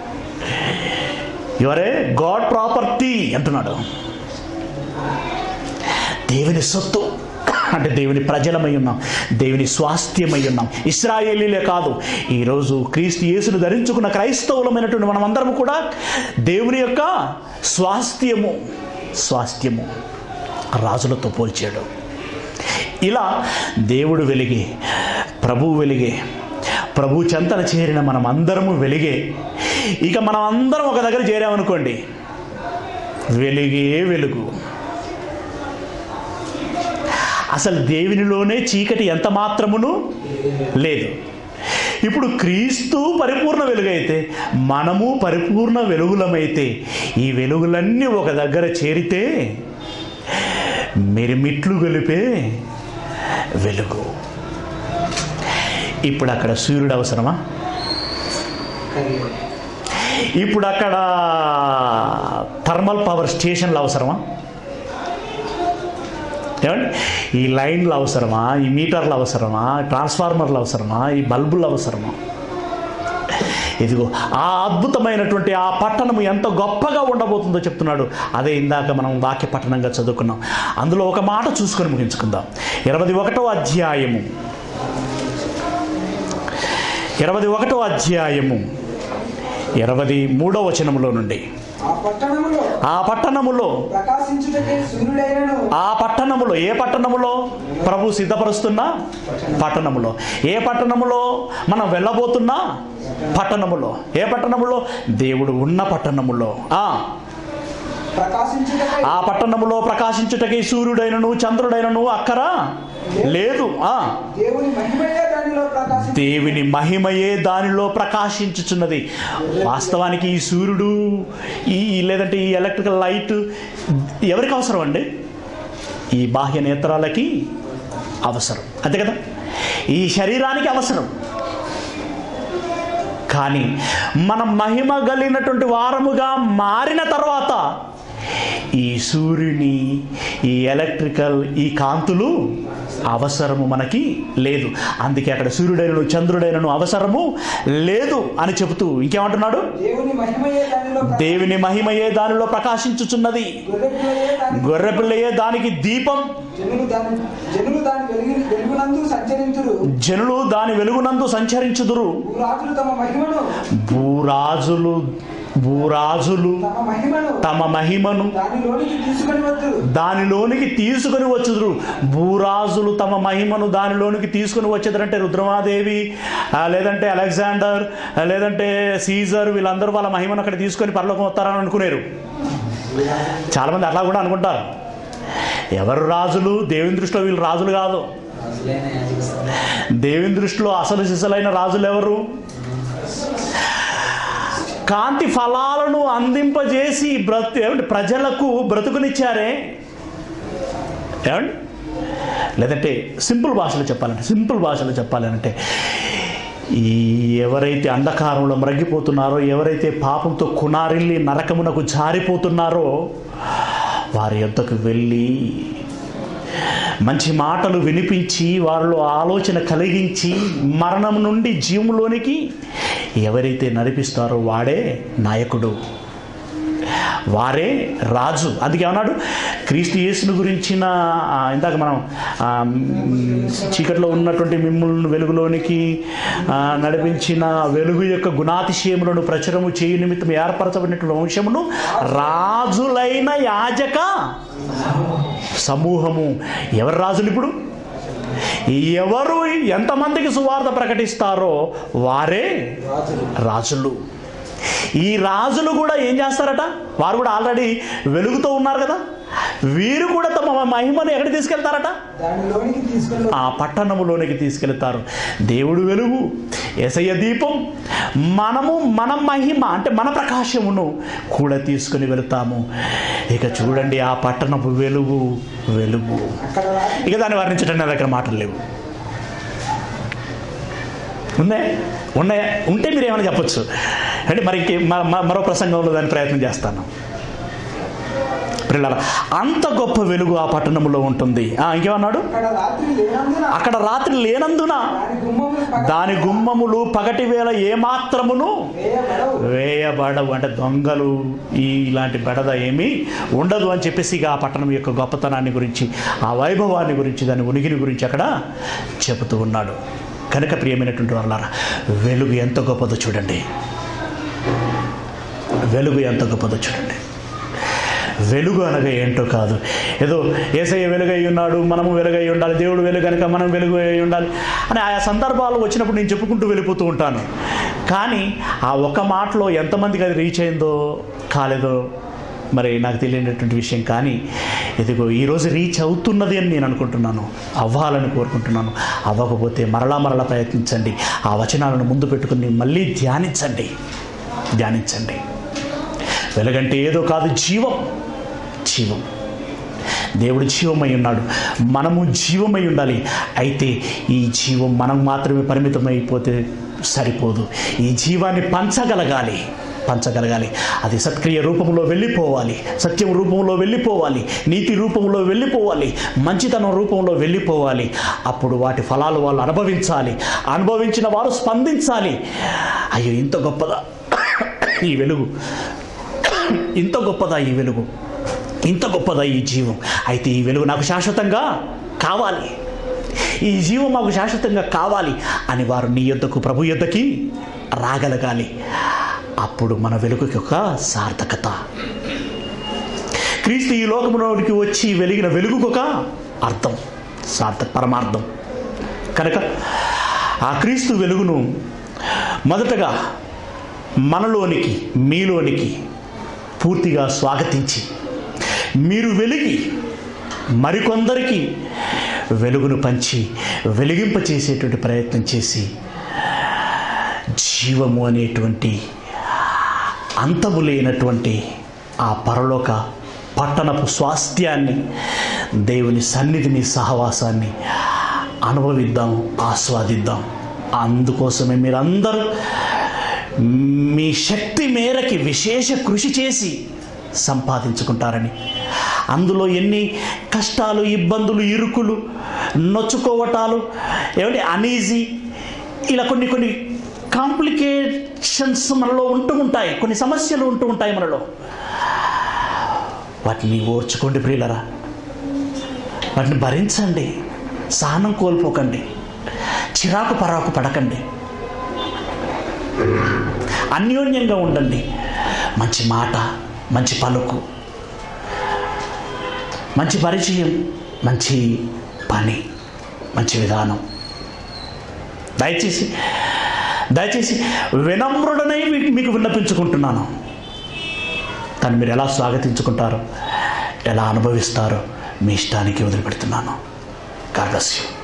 ఎవరే గాడ్ ప్రాపర్టీ అంటున్నాడు దేవుని సొత్తు అంటే దేవుని ప్రజలమై ఉన్నాం దేవుని స్వాస్థ్యమై ఉన్నాం ఇస్రాయేలీలే కాదు ఈరోజు క్రీస్తు యేసును ధరించుకున్న క్రైస్తవులమైనటువంటి మనమందరం కూడా దేవుని యొక్క స్వాస్థ్యము స్వాస్థ్యము రాజులతో పోల్చాడు ఇలా దేవుడు వెలిగే ప్రభువు వెలిగే ప్రభు చెంతన చేరిన మనం అందరము వెలిగే ఇక మనం అందరం ఒక దగ్గర చేరామనుకోండి వెలిగే వెలుగు అసలు దేవునిలోనే చీకటి ఎంత మాత్రమును లేదు ఇప్పుడు క్రీస్తు పరిపూర్ణ వెలుగైతే మనము పరిపూర్ణ వెలుగులమైతే ఈ వెలుగులన్నీ ఒక దగ్గర చేరితే మిరిమిట్లు గొలిపే వెలుగు ఇప్పుడు అక్కడ సూర్యుడు అవసరమా ఇప్పుడు అక్కడ థర్మల్ పవర్ స్టేషన్లు అవసరమా ఏమండి ఈ లైన్లు అవసరమా ఈ మీటర్లు అవసరమా ట్రాన్స్ఫార్మర్లు అవసరమా ఈ బల్బులు అవసరమా ఇదిగో ఆ అద్భుతమైనటువంటి ఆ పట్టణము ఎంత గొప్పగా ఉండబోతుందో చెప్తున్నాడు అదే ఇందాక మనం వాక్య పట్టణంగా చదువుకున్నాం అందులో ఒక మాట చూసుకొని ముగించుకుందాం ఇరవై ఒకటో అధ్యాయము ఇరవై ఒకటో అధ్యాయము ఇరవై మూడో వచనములో నుండి ఆ పట్టణములో ఆ పట్టణములో ప్రకాశించుటకే సూర్యుడైనను ఆ పట్టణములో ఏ పట్టణములో ప్రభు సిద్ధపరుస్తున్న పట్టణములో ఏ పట్టణములో మనం వెళ్ళబోతున్న పట్టణములో ఏ పట్టణములో దేవుడు ఉన్న పట్టణములో ఆ ప్రకాశించుటకై ఆ పట్టణములో ప్రకాశించుటకై సూర్యుడైనను చంద్రుడైనను అక్కర లేదు ఆ దేవుని మహిమయే దానిలో ప్రకాశించు దేవుని మహిమయే దానిలో ప్రకాశించుచున్నది వాస్తవానికి ఈ సూర్యుడు ఈ ఈ లేదంటే ఈ ఎలక్ట్రికల్ లైట్ ఎవరికి అవసరం అండి ఈ బాహ్య నేత్రాలకి అవసరం అంతే కదా ఈ శరీరానికి అవసరం కానీ మనం మహిమ కలిగినటువంటి వారముగా మారిన తర్వాత ఈ సూర్యుని ఈ ఎలక్ట్రికల్ ఈ కాంతులు అవసరము మనకి లేదు అందుకే అక్కడ సూర్యుడైనను చంద్రుడైనను అవసరము లేదు అని చెబుతూ ఇంకేమంటున్నాడు దేవుని మహిమయే దానిలో ప్ర- దేవుని మహిమయే దానిలో ప్రకాశించుచున్నది గొర్రెపిల్లయే దాని గొర్రెపిల్లయే దానికి దీపం జనులు దాని జనులు దాని వెలుగు వెలుగునందు సంచరించురు జనులు దాని వెలుగునందు సంచరించుదురు భూరాజులు తమ మహిమను భూరాజులు భూరాజులు తమ మహిమను తమ మహిమను దానిలోనికి తీసుకొని వద్దురు దానిలోనికి తీసుకొని వచ్చుదురు భూరాజులు తమ మహిమను దానిలోనికి తీసుకొని వచ్చేదంటే రుద్రమాదేవి ఆ, లేదంటే అలెగ్జాండర్ ఆ, లేదంటే సీజర్ వీళ్ళందరూ వాళ్ళ మహిమను అక్కడ తీసుకొని పరలోకం వస్తారని అనుకునేరు చాలామంది అట్లా కూడా అనుకుంటారు ఎవరు రాజులు దేవుని దృష్టిలో వీళ్ళు రాజులు కాదు దేవుని దృష్టిలో అసలు సిసలైన రాజులు ఎవరు కాంతి ఫలాలను అందింపజేసి బ్రతు ఏమంటే ప్రజలకు బ్రతుకునిచ్చారే ఏమండి లేదంటే సింపుల్ భాషలో చెప్పాలంటే సింపుల్ భాషలో చెప్పాలంటే ఈ ఎవరైతే అంధకారంలో మ్రగ్గిపోతున్నారో ఎవరైతే పాపంతో కునారిల్లి నరకమునకు జారిపోతున్నారో వారి యొద్దకు వెళ్ళి మంచి మాటలు వినిపించి వారిలో ఆలోచన కలిగించి మరణం నుండి జీవంలోనికి ఎవరైతే నడిపిస్తారో వాడే నాయకుడు వారే రాజు అందుకే ఏమన్నాడు క్రీస్తు యేసును గురించిన ఆ, ఇందాక మనం ఆ, మ్, చీకట్లో ఉన్నటువంటి మిమ్మల్ని వెలుగులోనికి ఆ, నడిపించిన వెలుగు యొక్క గుణాతిశయములను ప్రచురము చేయు నిమిత్తం ఏర్పరచబడినటువంటి వంశమును రాజులైన యాజక సమూహము ఎవరు రాజులు ఇప్పుడు ఎవరు ఎంతమందికి సువార్త ప్రకటిస్తారో వారే రాజులు రాజులు ఈ రాజులు కూడా ఏం చేస్తారట వారు కూడా ఆల్రెడీ వెలుగుతూ ఉన్నారు కదా వీరు కూడా తమ మహిమను ఎక్కడ తీసుకెళ్తారట దానిలోనికి తీసుకెళ్ళి ఆ పట్టణములోనికి తీసుకెళ్తారు దేవుడు వెలుగు ఎసయ్య దీపం మనము మన మహిమ అంటే మన ప్రకాశమును కూడా తీసుకుని వెళుతాము ఇక చూడండి ఆ పట్టణపు వెలుగు వెలుగు అక్కడ రాత్రి ఇక దాన్ని వర్ణించడం నా దగ్గర మాటలు లేవు ఉన్నాయా ఉన్నాయా ఉంటే మీరు ఏమైనా చెప్పొచ్చు అంటే మరి ఇంకే మ- మ- మరో ప్రసంగంలో దాని ప్రయత్నం చేస్తాను పిల్లల అంత గొప్ప వెలుగు ఆ పట్టణంలో ఉంటుంది ఆ, ఇంకేమన్నాడు అక్కడ రాత్రి లేనందున అక్కడ రాత్రి లేనందున దాని గుమ్మములు పగ- దాని గుమ్మములు పగటి వేళ ఏమాత్రమును వేయబడవు వేయబడవు అంటే దొంగలు ఈ ఇలాంటి బెడద ఏమీ ఉండదు అని చెప్పేసి ఇక ఆ పట్టణం యొక్క గొప్పతనాన్ని గురించి ఆ వైభవాన్ని గురించి దాని ఉనికిని గురించి అక్కడ చెబుతూ ఉన్నాడు కనుక ప్రియమైనటువంటి వాళ్ళారా వెలుగు ఎంత గొప్పదో చూడండి వెలుగు ఎంత గొప్పదో చూడండి వెలుగు అనగా ఏంటో కాదు ఏదో ఏసయ్య వెలుగై ఉన్నాడు మనము వెలుగై ఉండాలి దేవుడు వెలుగు కనుక మనం వెలుగు అయి ఉండాలి అని ఆయా సందర్భాలు వచ్చినప్పుడు నేను చెప్పుకుంటూ వెళ్ళిపోతూ ఉంటాను కానీ ఆ ఒక మాటలో ఎంతమందికి అది రీచ్ అయిందో కాలేదో మరి నాకు తెలియనటువంటి విషయం కానీ ఇదిగో ఈరోజు రీచ్ అవుతున్నది అని నేను అనుకుంటున్నాను అవ్వాలని కోరుకుంటున్నాను అవ్వకపోతే మరలా మరలా ప్రయత్నించండి ఆ వచనాలను ముందు పెట్టుకుని మళ్ళీ ధ్యానించండి ధ్యానించండి వెలుగంటే ఏదో కాదు జీవం జీవం దేవుడు జీవమై ఉన్నాడు మనము జీవమై ఉండాలి అయితే ఈ జీవం మనం మాత్రమే పరిమితమైపోతే సరిపోదు ఈ జీవాన్ని పంచగలగాలి పంచగలగాలి అది సత్క్రియ రూపంలో వెళ్ళిపోవాలి సత్యం రూపంలో వెళ్ళిపోవాలి నీతి రూపంలో వెళ్ళిపోవాలి మంచితనం రూపంలో వెళ్ళిపోవాలి అప్పుడు వాటి ఫలాలు వాళ్ళు అనుభవించాలి అనుభవించిన వారు స్పందించాలి అయ్యో ఇంత గొప్పదా ఈ వెలుగు ఇంత గొప్పదా ఈ వెలుగు ఇంత గొప్పదా ఈ జీవం అయితే ఈ వెలుగు నాకు శాశ్వతంగా కావాలి ఈ జీవం మాకు శాశ్వతంగా కావాలి అని వారు నీ యొద్దకు ప్రభు యొద్దకి రాగలగాలి అప్పుడు మన వెలుగుకి ఒక సార్థకత క్రీస్తు ఈ లోకములోనికి వచ్చి వెలిగిన వెలుగుకు ఒక అర్థం సార్థ పరమార్థం కనుక ఆ క్రీస్తు వెలుగును మొదటగా మనలోనికి మీలోనికి పూర్తిగా స్వాగతించి మీరు వెలిగి మరికొందరికి వెలుగును పంచి వెలిగింపచేసేటువంటి ప్రయత్నం చేసి జీవము అనేటువంటి అంతము లేనటువంటి ఆ పరలోక పట్టణపు స్వాస్థ్యాన్ని దేవుని సన్నిధిని సహవాసాన్ని అనుభవిద్దాం ఆస్వాదిద్దాం అందుకోసమే మీరందరూ మీ శక్తి మేరకి విశేష కృషి చేసి సంపాదించుకుంటారని అందులో ఎన్ని కష్టాలు ఇబ్బందులు ఇరుకులు నొచ్చుకోవటాలు ఏమంటే అనీజీ ఇలా కొన్ని కొన్ని కాంప్లికేషన్స్ మనలో ఉంటూ ఉంటాయి కొన్ని సమస్యలు ఉంటూ ఉంటాయి మనలో వాటిని ఓర్చుకోండి ప్రియులరా వాటిని భరించండి సహనం కోల్పోకండి చిరాకు పరాకు పడకండి అన్యోన్యంగా ఉండండి మంచి మాట మంచి పలుకు మంచి పరిచయం మంచి పని మంచి విధానం దయచేసి దయచేసి వినమ్రుడనై మీ- మీకు విన్నపించుకుంటున్నాను దాన్ని మీరు ఎలా స్వాగతించుకుంటారో ఎలా అనుభవిస్తారో మీ ఇష్టానికి వదిలిపెడుతున్నాను గాడ్ బ్లెస్ యూ